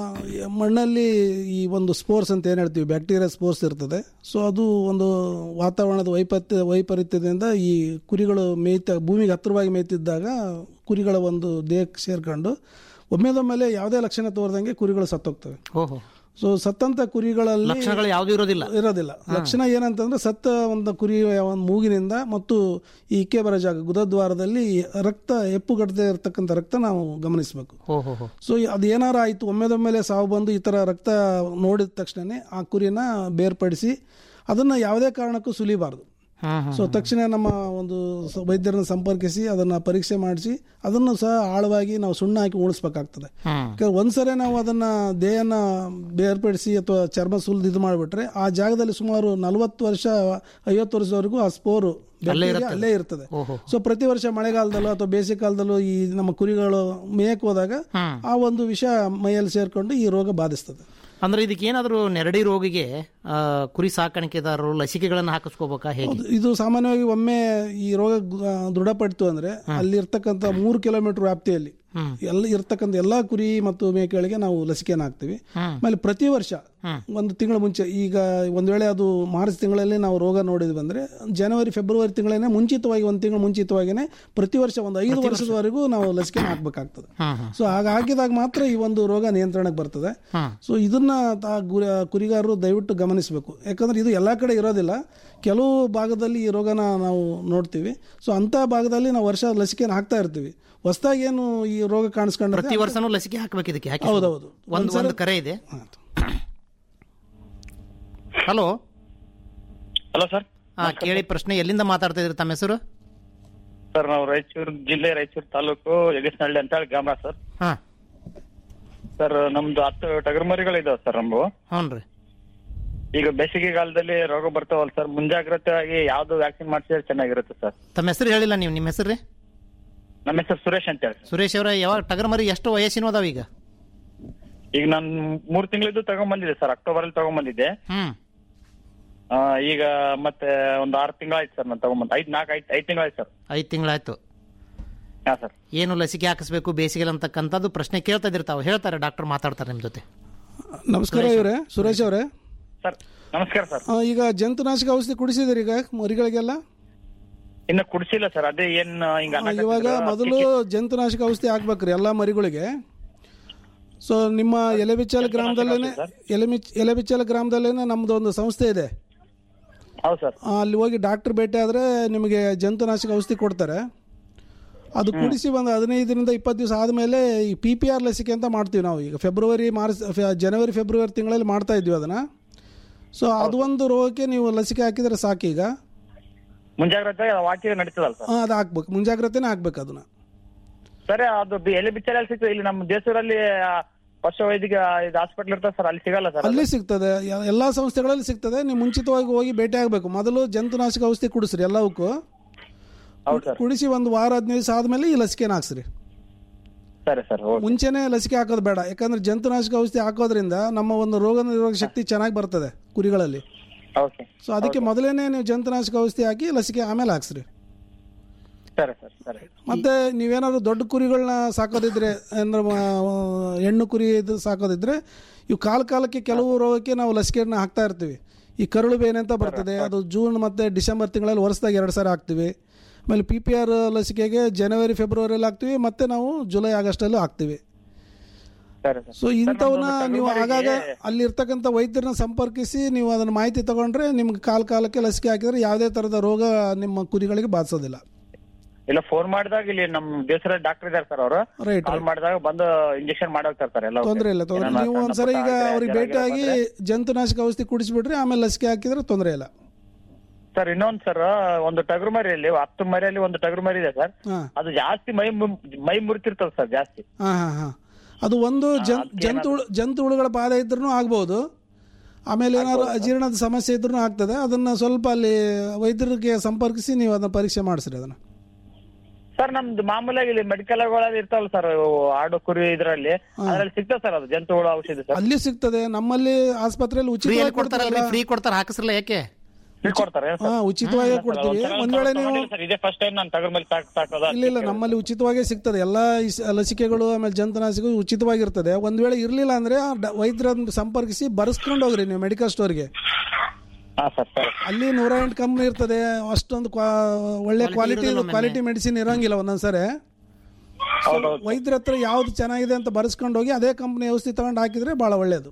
ಮಣ್ಣಲ್ಲಿ ಈ ಒಂದು ಸ್ಪೋರ್ಸ್ ಅಂತ ಏನು ಹೇಳ್ತೀವಿ ಬ್ಯಾಕ್ಟೀರಿಯಾ ಸ್ಪೋರ್ಸ್ ಇರ್ತದೆ ಸೊ ಅದು ಒಂದು ವಾತಾವರಣದ ವೈಪತ್ಯ ವೈಪರೀತ್ಯದಿಂದ ಈ ಕುರಿಗಳು ಮೇಯ್ತ ಭೂಮಿಗೆ ಹತ್ತಿರವಾಗಿ ಮೇಯ್ತಿದ್ದಾಗ ಕುರಿಗಳ ಒಂದು ದೇಹಕ್ಕೆ ಸೇರ್ಕೊಂಡು ಒಮ್ಮೆದೊಮ್ಮೆಲೆ ಯಾವುದೇ ಲಕ್ಷಣ ತೋರ್ದಂಗೆ ಕುರಿಗಳು ಸತ್ತೋಗ್ತವೆ ಓಹೋ ಸೊ ಸತ್ತಂತ ಕುರಿಗಳಲ್ಲಿ ಲಕ್ಷಣಗಳು ಯಾವ್ದು ಇರೋದಿಲ್ಲ ಇರೋದಿಲ್ಲ ಲಕ್ಷಣ ಏನಂತಂದ್ರೆ ಸತ್ತ ಒಂದು ಕುರಿ ಒಂದು ಮೂಗಿನಿಂದ ಮತ್ತು ಈ ಇಕ್ಕೆ ಬರೋ ಜಾಗ ಗುದದ್ವಾರದಲ್ಲಿ ರಕ್ತ ಎಪ್ಪುಗಟ್ಟದೆ ಇರತಕ್ಕಂಥ ರಕ್ತ ನಾವು ಗಮನಿಸಬೇಕು ಓಹೋ ಹೋ ಸೊ ಅದು ಏನಾರ ಆಯ್ತು ಒಮ್ಮೆದೊಮ್ಮೆಲೆ ಸಾವು ಬಂದು ಈ ತರ ರಕ್ತ ನೋಡಿದ ತಕ್ಷಣನೇ ಆ ಕುರಿನ ಬೇರ್ಪಡಿಸಿ ಅದನ್ನ ಯಾವುದೇ ಕಾರಣಕ್ಕೂ ಸುಲಿಬಾರದು ಸೊ ತಕ್ಷಣ ನಮ್ಮ ಒಂದು ಸ- ವೈದ್ಯರನ್ನ ಸಂಪರ್ಕಿಸಿ ಅದನ್ನ ಪರೀಕ್ಷೆ ಮಾಡಿಸಿ ಅದನ್ನು ಸಹ ಆಳವಾಗಿ ನಾವು ಸುಣ್ಣ ಹಾಕಿ ಉಳಿಸ್ಬೇಕಾಗ್ತದೆ ಯಾಕಂದ್ರೆ ಒಂದ್ಸರಿ ನಾವು ಅದನ್ನ ದೇಹನ ಬೇರ್ಪಡಿಸಿ ಅಥವಾ ಚರ್ಮ ಸುಲಿದು ಇದು ಮಾಡಿಬಿಟ್ರೆ ಆ ಜಾಗದಲ್ಲಿ ಸುಮಾರು ನಲವತ್ತು ವರ್ಷ ಐವತ್ತು ವರ್ಷದವರೆಗೂ ಆ ಸ್ಪೋರು ಬ್ಯಾಕ್ಟೀರಿಯಾ ಅಲ್ಲೇ ಇರ್ತದೆ ಸೊ ಪ್ರತಿ ವರ್ಷ ಮಳೆಗಾಲದಲ್ಲೂ ಅಥವಾ ಬೇಸಿಗೆ ಕಾಲದಲ್ಲೂ ಈ ನಮ್ಮ ಕುರಿಗಳು ಮೇಯಕ್ಕೆ ಹೋದಾಗ ಆ ಒಂದು ವಿಷ ಮೈಯಲ್ಲಿ ಸೇರ್ಕೊಂಡು ಈ ರೋಗ ಬಾಧಿಸ್ತದೆ ಅಂದ್ರೆ ಇದಕ್ಕೆ ಏನಾದರೂ ನೆರಡಿ ರೋಗಿಗೆ ಆ, ಕುರಿ ಸಾಕಾಣಿಕೆದಾರರು ಲಸಿಕೆಗಳನ್ನು ಹಾಕಿಸ್ಕೋಬೇಕಾ ಹೇಗೆ ಇದು ಸಾಮಾನ್ಯವಾಗಿ ಒಮ್ಮೆ ಈ ರೋಗ ಗು- ಆ, ದೃಢಪಡ್ತು ಅಂದ್ರೆ ಅಲ್ಲಿ ಇರ್ತಕ್ಕಂಥ ಮೂರು ಕಿಲೋಮೀಟರ್ ವ್ಯಾಪ್ತಿಯಲ್ಲಿ ಎಲ್ಲ ಇರ್ತಕ್ಕಂಥ ಎಲ್ಲಾ ಕುರಿ ಮತ್ತು ಮೇಕೆಗಳಿಗೆ ನಾವು ಲಸಿಕೆಯನ್ನು ಹಾಕ್ತಿವಿ ಆಮೇಲೆ ಪ್ರತಿ ವರ್ಷ ಒಂದು ತಿಂಗಳ ಮುಂಚೆ ಈಗ ಒಂದ್ ವೇಳೆ ಅದು ಮಾರ್ಚ್ ತಿಂಗಳಲ್ಲಿ ನಾವು ರೋಗ ನೋಡಿದ್ವಿ ಅಂದ್ರೆ ಜನವರಿ ಫೆಬ್ರವರಿ ತಿಂಗಳೇನೆ ಮುಂಚಿತವಾಗಿ ಒಂದು ತಿಂಗಳು ಮುಂಚಿತವಾಗಿನೇ ಪ್ರತಿ ವರ್ಷ ಒಂದು ಐದು ವರ್ಷದವರೆಗೂ ನಾವು ಲಸಿಕೆ ಹಾಕ್ಬೇಕಾಗ್ತದೆ ಸೊ ಹಾಗೆ ಹಾಕಿದಾಗ ಮಾತ್ರ ಈ ಒಂದು ರೋಗ ನಿಯಂತ್ರಣಕ್ಕೆ ಬರ್ತದೆ ಸೊ ಇದನ್ನ ತಾ- ಗುರಿ- ಕುರಿಗಾರರು ದಯವಿಟ್ಟು ಗಮನಿಸಬೇಕು ಯಾಕಂದ್ರೆ ಇದು ಎಲ್ಲಾ ಕಡೆ ಇರೋದಿಲ್ಲ ಕೆಲವು ಭಾಗದಲ್ಲಿ ಈ ರೋಗನ ನಾವು ನೋಡ್ತೀವಿ ಸೊ ಅಂತ ಭಾಗದಲ್ಲಿ ನಾವು ವರ್ಷ ಲಸಿಕೆನ ಹಾಕ್ತಾ ಇರ್ತೀವಿ ಹೊಸದಾಗಿ ಏನು ಈ ರೋಗ ಕಾಣಿಸ್ಕೊಂಡ್ರೆ ಪ್ರತಿ ವರ್ಷನೂ ಲಸಿಕೆ ಹಾಕ್ಬೇಕು ಇದಕ್ಕೆ ಹಾಕಿ ಹೌದೌದು. ಒಂದು ಒಂದ್ಸಲ- ಒಂದು ಕರೆ ಇದೆ ಹಲೋ ಹಲೋ ಸರ್ ಹಾ ಕೇಳಿ ಪ್ರಶ್ನೆ ಎಲ್ಲಿಂದ ಮಾತಾಡ್ತಾ ಇದ್ರಿ ತಮ್ಮ ಹೆಸರು ಸರ್ ನಾವು ರಾಯಚೂರು ಜಿಲ್ಲೆ ರಾಯಚೂರು ತಾಲೂಕು ಯಗಸ್ನಹಳ್ಳಿ ಅಂತ ಹೇಳಿ ಗ್ರಾಮ ಸರ್ ಹಾ ಸರ್ ನಮ್ದು ಹತ್ತು ಟಗರು ಮರಿಗಳು ಇದಾವೆ ಸರ್ ನಮ್ದು ಹ್ಞೂ ರೀ ಈಗ ಬೇಸಿಗೆಗಾಲದಲ್ಲಿ ರೋಗ ಬರ್ತಾವಲ್ಲ ಸರ್ ಮುಂಜಾಗ್ರತೆಯಾಗಿ ಯಾವ್ದು ವ್ಯಾಕ್ಸಿನ್ ಮಾಡಿಸಿದ್ರೆ ಚೆನ್ನಾಗಿರುತ್ತೆ ಸರ್ ತಮ್ಮ ಹೆಸರು ಹೇಳಿಲ್ಲ ನೀವು ನಿಮ್ಮ ಹೆಸರು ರೀ ನಮ್ಮ ಹೆಸರು ಸುರೇಶ್ ಅಂತ ಹೇಳಿ ಸುರೇಶ್ ಅವರ ಯಾವಾಗ ಟಗರ್ ಮರಿ ಎಷ್ಟು ವಯಸ್ಸಿನ ಅದಾವ ಈಗ ಈಗ ನಾನು ಮೂರ್ ತಿಂಗಳಿದ್ದು ತಗೊಂಡ್ಬಂದಿದ್ದೆ ಸರ್ ಅಕ್ಟೋಬರ್ ಅಲ್ಲಿ ತಗೊಂಡ್ಬಂದಿದ್ದೆ ಹ್ಮ್ ಆ, ಈಗ ಮತ್ತೆ ಒಂದು ಆರು ತಿಂಗಳಾಯ್ತು ಸರ್ ನಾನು ತಗೊಂಬಂದು ಐದ್ ನಾಲ್ಕು ಐದು ಐದು ತಿಂಗಳಾಯ್ತು ಸರ್ ಐದು ತಿಂಗಳಾಯ್ತು ಹಾ ಸರ್ ಏನು ಲಸಿಕೆ ಹಾಕಿಸ್ಬೇಕು ಬೇಸಿಗೆ ಅಂತಕ್ಕಂಥದ್ದು ಪ್ರಶ್ನೆ ಕೇಳ್ತಾ ಇದಿರ್ತಾವೆ ಹೇಳ್ತಾರೆ ಡಾಕ್ಟರ್ ಮಾತಾಡ್ತಾರೆ ನಿಮ್ಮ ಜೊತೆ ನಮಸ್ಕಾರ ಇವರೇ ಸುರೇಶ್ ಅವರೇ ಸರ್ ನಮಸ್ಕಾರ ಸರ್ ಆ, ಈಗ ಜಂತುನಾಶಕ ಔಷಧಿ ಕುಡಿಸಿದಿರಿ ಈಗ ಮರಿಗಳಿಗೆಲ್ಲ ಇನ್ನು ಕುಡಿಸಿಲ್ಲ ಸರ್ ಅದೇ ಏನ್ ಹಿಂಗ ಆ, ಇವಾಗ ಮೊದಲು ಜಂತುನಾಶಕ ಔಷಧಿ ಹಾಕ್ಬೇಕ್ರಿ ಎಲ್ಲಾ ಮರಿಗಳಿಗೆ ಸೊ ನಿಮ್ಮ ಎಲೆಬಿಚ್ಚಲ ಗ್ರಾಮದಲ್ಲೇನೆ ಎಲೆಮಿಚ್ ಎಲೆಬಿಚ್ಚಲ ಗ್ರಾಮದಲ್ಲೇನೆ ನಮ್ದು ಒಂದು ಸಂಸ್ಥೆ ಇದೆ ಹೌದು ಸರ್ ಆ, ಅಲ್ಲಿ ಹೋಗಿ ಡಾಕ್ಟರ್ ಭೇಟಿ ಆದರೆ ನಿಮಗೆ ಜಂತುನಾಶಕ ಔಷಧಿ ಕೊಡ್ತಾರೆ ಅದು ಕುಡಿಸಿ ಒಂದು ಹದಿನೈದರಿಂದ ಇಪ್ಪತ್ತು ದಿವಸ ಆದಮೇಲೆ ಈ ಪಿ ಪಿ ಆರ್ ಲಸಿಕೆ ಅಂತ ಮಾಡ್ತೀವಿ ನಾವು ಈಗ ಫೆಬ್ರವರಿ ಮಾರ್ಚ್ ಫೆ- ಜನವರಿ ಫೆಬ್ರವರಿ ತಿಂಗಳಲ್ಲಿ ಮಾಡ್ತಾ ಇದ್ವಿ ಅದನ್ನು ಸೊ ಅದು ಒಂದು ರೋಗಕ್ಕೆ ನೀವು ಲಸಿಕೆ ಹಾಕಿದರೆ ಸಾಕು ಈಗ ಮುಂಜಾಗ್ರತೆ ವಾಕಿಗೆ ನಡೀತದಲ್ಲ ಸರ್ ಆ, ಅದು ಹಾಕ್ಬೇಕು ಮುಂಜಾಗ್ರತೆನೇ ಹಾಕ್ಬೇಕು ಅದನ್ನ ಸರ್ ಅದು ಬಿ- ಎಲ್ಲಿ ಬಿಚ್ಚಲ ಸಿಗ್ತದೆ ಇಲ್ಲಿ ನಮ್ಮ ದೇಶದಲ್ಲಿ ಪಶು ವೈದ್ಯಕ ಇದು ಹಾಸ್ಪಿಟಲ್ ಇರ್ತದೆ ಸರ್ ಅಲ್ಲಿ ಸಿಗಲ್ಲ ಸರ್ ಅಲ್ಲಿ ಸಿಗ್ತದೆ ಯ- ಎಲ್ಲಾ ಸಂಸ್ಥೆಗಳಲ್ಲಿ ಸಿಗ್ತದೆ ನೀವು ಮುಂಚಿತವಾಗಿ ಹೋಗಿ ಭೇಟಿ ಆಗಬೇಕು ಮೊದಲು ಜಂತುನಾಶಕ ಔಷಧಿ ಕುಡಿಸ್ರಿ ಎಲ್ಲವಕ್ಕೂ ಕುಡಿಸಿ ಒಂದು ವಾರ ಹದಿನೈದು ದಿವಸ ಆದ್ಮೇಲೆ ಈ ಲಸಿಕೆನ ಹಾಕ್ಸ್ರಿ ಸರಿ ಸರ್ ಮುಂಚೆನೆ ಲಸಿಕೆ ಹಾಕೋದು ಬೇಡ ಯಾಕಂದ್ರೆ ಜಂತುನಾಶಕ ಔಷಧಿ ಹಾಕೋದ್ರಿಂದ ನಮ್ಮ ಒಂದು ರೋಗ ನಿರೋಧಕ ಶಕ್ತಿ ಚೆನ್ನಾಗಿ ಬರ್ತದೆ ಕುರಿಗಳಲ್ಲಿ ಓಕೆ ಸೊ ಅದಕ್ಕೆ ಮೊದಲೇನೆ ನೀವು ಜಂತುನಾಶಕ ಔಷಧಿ ಹಾಕಿ ಲಸಿಕೆ ಆಮೇಲೆ ಹಾಕ್ಸ್ರಿ ಸರಿ ಸರ್ ಸರಿ ಮತ್ತೆ ನೀವೇನಾದ್ರು ದೊಡ್ಡ ಕುರಿಗಳನ್ನ ಸಾಕೋದಿದ್ರೆ ಅಂದ್ರೆ ಮ- ಹೆಣ್ಣು ಕುರಿ ಇದು ಸಾಕೋದಿದ್ರೆ ಇವು ಕಾಲ ಕಾಲಕ್ಕೆ ಕೆಲವು ರೋಗಕ್ಕೆ ನಾವು ಲಸಿಕೆಯನ್ನು ಹಾಕ್ತಾ ಇರ್ತೀವಿ ಈ ಕರುಳು ಬೇನೆ ಅಂತ ಬರ್ತದೆ ಅದು ಜೂನ್ ಮತ್ತು ಡಿಸೆಂಬರ್ ತಿಂಗಳಲ್ಲಿ ವರ್ಷದಾಗ ಎರಡು ಸಾರಿ ಹಾಕ್ತೀವಿ ಆಮೇಲೆ ಪಿ ಪಿ ಆರ್ ಲಸಿಕೆಗೆ ಜನವರಿ ಫೆಬ್ರವರಿಯಲ್ಲಿ ಹಾಕ್ತೀವಿ ಮತ್ತೆ ನಾವು ಜುಲೈ ಆಗಸ್ಟಲ್ಲೂ ಹಾಕ್ತೀವಿ ಸರಿ ಸರ್ ಸೊ ಇಂಥವನ್ನ ನೀವು ಆಗಾಗ ಅಲ್ಲಿ ಇರ್ತಕ್ಕಂಥ ವೈದ್ಯರನ್ನ ಸಂಪರ್ಕಿಸಿ ನೀವು ಅದನ್ನ ಮಾಹಿತಿ ತಗೊಂಡ್ರೆ ನಿಮ್ಗೆ ಕಾಲ ಕಾಲಕ್ಕೆ ಲಸಿಕೆ ಹಾಕಿದ್ರೆ ಯಾವುದೇ ಥರದ ರೋಗ ನಿಮ್ಮ ಕುರಿಗಳಿಗೆ ಬಾಧಿಸೋದಿಲ್ಲ ಇಲ್ಲ ಫೋನ್ ಮಾಡಿದಾಗ ಇಲ್ಲಿ ನಮ್ ದೇಶದ ಡಾಕ್ಟರ್ ಇದಾರೆ ಸರ್ ಅವರು Right, ಕಾಲ್ ಮಾಡಿದಾಗ ಬಂದು ಇಂಜೆಕ್ಷನ್ ಮಾಡಿ ಹೋಗ್ತಾರೆ ಸರ್ ಎಲ್ಲ ತೊಂದರೆ ಇಲ್ಲ ತೊಂದರೆ ಏನಾನ ನೀವು ಸಣ್ಣ ಒಂದ್ಸರಿ ಪುಟ್ಟ ಈಗ ಆದ್ರೆ ಅವ್ರಿಗೆ ಜ್ವರ ಭೇಟಿಯಾಗಿ ಗಿರ ಬಂದ್ರೆ- ಜಂತುನಾಶಕ ಔಷಧಿ ಕುಡಿಸ್ಬಿಟ್ರಿ ಆಮೇಲೆ ಲಸಿಕೆ ಹಾಕಿದ್ರೆ ತೊಂದರೆ ಇಲ್ಲ ಸರ್ ಇನ್ನೊಂದ್ ಸರ್ ಒಂದು ಟಗರು ಮರಿಯಲ್ಲಿ ಹತ್ತು ಮರಿಯಲ್ಲಿ ಒಂದು ಟಗರು ಮರಿ ಇದೆ ಸರ್ ಹಾ ಅದು ಜಾಸ್ತಿ ಮೈ ಮು- ಮೈ ಮುರಿತಿರ್ತದೆ ಸರ್ ಜಾಸ್ತಿ ಹಾ ಹಾ ಹಾ ಅದು ಒಂದು ಜನ್ ಜಂತು ಜಂತು ಹುಳುಗಳ ಬಾಧ ಇದ್ರೂ ಆಗ್ಬೋದು ಆಮೇಲೆ ಏನಾದ್ರು ಅಜೀರ್ಣದ ಸಮಸ್ಯೆ ಇದ್ರೂ ಆಗ್ತದೆ ಅದನ್ನ ಸ್ವಲ್ಪ ಅಲ್ಲಿ ವೈದ್ಯರಿಗೆ ಸಂಪರ್ಕಿಸಿ ನೀವು ಅದನ್ನ ಪರೀಕ್ಷೆ ಮಾಡಿಸ್ರಿ ಅದನ್ನ ಸರ್ ನಮ್ದು ಮಾಮೂಲಾಗಿ ಇಲ್ಲಿ ಮೆಡಿಕಲ್ ಇರ್ತಾವಲ್ಲ ಸರ್ ಆಡು ಕುರಿ ಇದ್ರಲ್ಲಿ ಅದ್ರಲ್ಲಿ ಸಿಗ್ತದೆ ಸರ್ ಅದು ಜಂತುಹುಳು ಔಷಧಿ ಸರ್ ಅಲ್ಲಿ ಸಿಗ್ತದೆ ನಮ್ಮಲ್ಲಿ ಆಸ್ಪತ್ರೆಯಲ್ಲಿ ಫ್ರೀ ಉಚಿತವಾಗಿ ಕೊಡ್ತಾರಲ್ರಿ ಕೊಡ್ತಾರಲ್ಲ ಫ್ರೀ ಕೊಡ್ತಾರೆ ಹಾಕಿಸ್ರಲ್ಲ ಯಾಕೆ ಕೊಡ್ತಾರೆ ಹಾ ಉಚಿತವಾಗಿ ಕೊಡ್ತೀವಿ ಒಂದ್ ವೇಳೆ ನೀವು ಸರ್ ಇದೇ ಫಸ್ಟ್ ಟೈಮ್ ನಾನು ಟಗರು ಮರಿ ಸಾಕ್ ಸಾಕೋದು ಇಲ್ಲ ಇಲ್ಲ ನಮ್ಮಲ್ಲಿ ಉಚಿತವಾಗೇ ಸಿಗ್ತದೆ ಎಲ್ಲ ಲಸಿಕೆಗಳು ಆಮೇಲೆ ಜಂತುನಾಶಕಗಳು ಉಚಿತವಾಗಿರ್ತದೆ ಒಂದ್ ವೇಳೆ ಇರ್ಲಿಲ್ಲ ಅಂದ್ರೆ ಆ ಡ- ವೈದ್ಯರನ್ನ ಸಂಪರ್ಕಿಸಿ ಬರ್ಸ್ಕೊಂಡು ಹೋಗ್ರಿ ನೀವು ಮೆಡಿಕಲ್ ಸ್ಟೋರ್ಗೆ ಹಾ ಸರ್ ಸರ್ ಅಲ್ಲಿ ನೂರ ಎಂಟು ಕಂಪ್ನಿ ಇರ್ತದೆ ಅಷ್ಟೊಂದು ಕ್ವಾ- ಒಳ್ಳೆ ಕ್ವಾಲಿಟಿ ಕ್ವಾಲಿಟಿ ಮೆಡಿಸಿನ್ ಇರಂಗಿಲ್ಲ ಒಂದೊಂದ್ಸರಿ So, ವೈದ್ಯರ ಹತ್ರ ಯಾವ್ದು ಚೆನ್ನಾಗಿದೆ ಅಂತ ಬರ್ಸ್ಕೊಂಡು ಹೋಗಿ ಅದೇ ಕಂಪ್ನಿ ಔಷಧಿ ತಗೊಂಡು ಹಾಕಿದ್ರೆ ಬಹಳ ಒಳ್ಳೇದು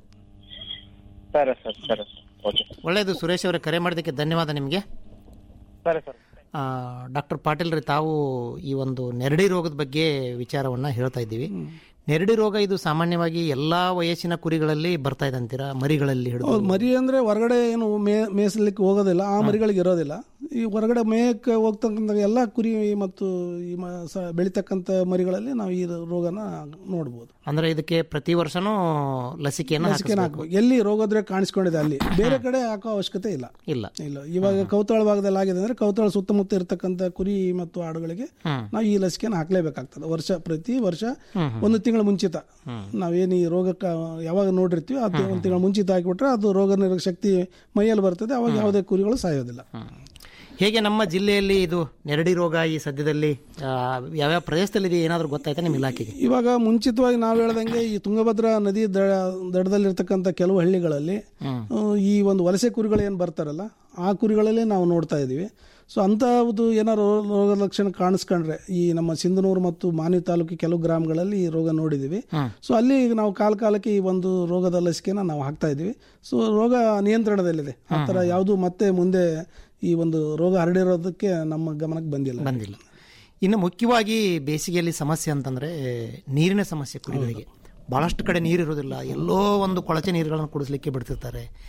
ಸರಿ ಸರ್ ಸರಿ ಓಕೆ ಒಳ್ಳೆಯದು ಸುರೇಶ್ ಅವರೇ ಕರೆ ಮಾಡೋದಕ್ಕೆ ಧನ್ಯವಾದ ನಿಮಗೆ ಸರಿ ಸರ್ ಡಾಕ್ಟರ್ ಪಾಟೀಲ್ ರೀ ತಾವು ಈ ಒಂದು ನೆರಡಿ ರೋಗದ ಬಗ್ಗೆ ವಿಚಾರವನ್ನು ಹೇಳ್ತಾ ಇದ್ದೀವಿ ನೆರಡಿ ರೋಗ ಇದು ಸಾಮಾನ್ಯವಾಗಿ ಎಲ್ಲಾ ವಯಸ್ಸಿನ ಕುರಿಗಳಲ್ಲಿ ಬರ್ತಾ ಇದೆ ಅಂತೀರಾ ಮರಿಗಳಲ್ಲಿ ಹಿಡಿದು ಹೌದು, ಮರಿ ಅಂದ್ರೆ ಹೊರಗಡೆ ಏನು ಮೇ ಮೇಯಿಸ್ಲಿಕ್ಕೆ ಹೋಗೋದಿಲ್ಲ ಆ ಮರಿಗಳಿಗೆ ಇರೋದಿಲ್ಲ ಈ ಹೊರಗಡೆ ಮೇಯಕ್ಕೆ ಹೋಗ್ತಕ್ಕಂಥ ಎಲ್ಲ ಕುರಿ ಮತ್ತು ಈ ಮ- ಸ- ಬೆಳಿತಕ್ಕಂಥ ಮರಿಗಳಲ್ಲಿ ನಾವು ಈ ರೋಗನ ನೋಡ್ಬೋದು ಅಂದ್ರೆ ಇದಕ್ಕೆ ಪ್ರತಿ ವರ್ಷನೂ ಲಸಿಕೆಯನ್ನು ಲಸಿಕೆನ ಹಾಕಿಸ್ಬೇಕು. ಹಾಕ್ಬೇಕು ಎಲ್ಲಿ ರೋಗದ್ರೆ ಕಾಣಿಸ್ಕೊಂಡಿದೆ ಅಲ್ಲಿ ಬೇರೆ ಕಡೆ ಹಾಕೋ ಅವಶ್ಯಕತೆ ಇಲ್ಲ ಇಲ್ಲ ಇಲ್ಲ ಇವಾಗ ಕೌತಾಳ ಭಾಗದಲ್ಲಿ ಆಗಿದೆ ಅಂದ್ರೆ ಕೌತಾಳ ಸುತ್ತಮುತ್ತ ಇರತಕ್ಕಂಥ ಕುರಿ ಮತ್ತು ಆಡುಗಳಿಗೆ ಹ್ಮ್. ನಾವು ಈ ಲಸಿಕೆನ ಹಾಕ್ಲೇಬೇಕಾಗ್ತದೆ ವರ್ಷ ಪ್ರತಿ ವರ್ಷ ಹ್ಮ್, ಹ್ಮ್. ಒಂದು ತಿಂಗಳ ಮುಂಚಿತ ನಾವೇನು ಈ ರೋಗಕ್ಕೆ ಯಾವಾಗ ನೋಡಿರ್ತೀವಿ ಅದು ಒಂದು ತಿಂಗಳ ಮುಂಚಿತ ಹಾಕಿಬಿಟ್ರೆ ಅದು ರೋಗ ನಿರೋಧಕ ಶಕ್ತಿ ಮೈಯಲ್ಲಿ ಬರ್ತದೆ ಅವಾಗ ಯಾವುದೇ ಕುರಿಗಳು ಸಾಯೋದಿಲ್ಲ ಹೇಗೆ ನಮ್ಮ ಜಿಲ್ಲೆಯಲ್ಲಿ ಇದು ನೆರಡಿ ರೋಗ ಈ ಸದ್ಯದಲ್ಲಿ ಆ, ಯಾವ್ಯಾವ ಪ್ರದೇಶದಲ್ಲಿ ಏನಾದರೂ ಗೊತ್ತಾಯ್ತಾ ನಿಮ್ಮ ಇಲಾಖೆಗೆ ಇವಾಗ ಮುಂಚಿತವಾಗಿ ನಾವು ಹೇಳ್ದಂಗೆ ಈ ತುಂಗಭದ್ರಾ ನದಿ ದ ದಡದಲ್ಲಿರ್ತಕ್ಕಂಥ ಕೆಲವು ಹಳ್ಳಿಗಳಲ್ಲಿ ಹ್ಮ್. ಆ, ಈ ಒಂದು ವಲಸೆ ಕುರಿಗಳು ಏನು ಬರ್ತಾರಲ್ಲ ಆ ಕುರಿಗಳಲ್ಲೇ ನಾವು ನೋಡ್ತಾ ಇದ್ದೀವಿ ಸೊ ಅಂಥದ್ದು ಏನಾರು ರೋಗ ಲಕ್ಷಣ ಕಾಣಿಸ್ಕೊಂಡ್ರೆ ಈ ನಮ್ಮ ಸಿಂಧನೂರು ಮತ್ತು ಮಾನ್ವಿ ತಾಲೂಕು ಕೆಲವು ಗ್ರಾಮಗಳಲ್ಲಿ ಈ ರೋಗ ನೋಡಿದ್ದೀವಿ ಸೊ ಅಲ್ಲಿ ಈಗ ನಾವು ಕಾಲ ಕಾಲಕ್ಕೆ ಈ ಒಂದು ರೋಗದ ಲಸಿಕೆನ ನಾವು ಹಾಕ್ತಾ ಇದ್ದೀವಿ ಸೊ ರೋಗ ನಿಯಂತ್ರಣದಲ್ಲಿದೆ ಆ ಥರ ಯಾವುದು ಮತ್ತೆ ಮುಂದೆ ಈ ಒಂದು ರೋಗ ಹರಡಿರೋದಕ್ಕೆ ನಮ್ಮ ಗಮನಕ್ಕೆ ಬಂದಿಲ್ಲ ಬಂದಿಲ್ಲ ಇನ್ನು ಮುಖ್ಯವಾಗಿ ಬೇಸಿಗೆಯಲ್ಲಿ ಸಮಸ್ಯೆ ಅಂತಂದ್ರೆ ನೀರಿನ ಸಮಸ್ಯೆ ಕುರಿಗಳಿಗೆ ಬಹಳಷ್ಟು ಕಡೆ ನೀರು ಇರೋದಿಲ್ಲ ಎಲ್ಲೋ ಒಂದು ಕೊಳಚೆ ನೀರುಗಳನ್ನು ಕುಡಿಸ್ಲಿಕ್ಕೆ ಬಿಡ್ತಿರ್ತಾರೆ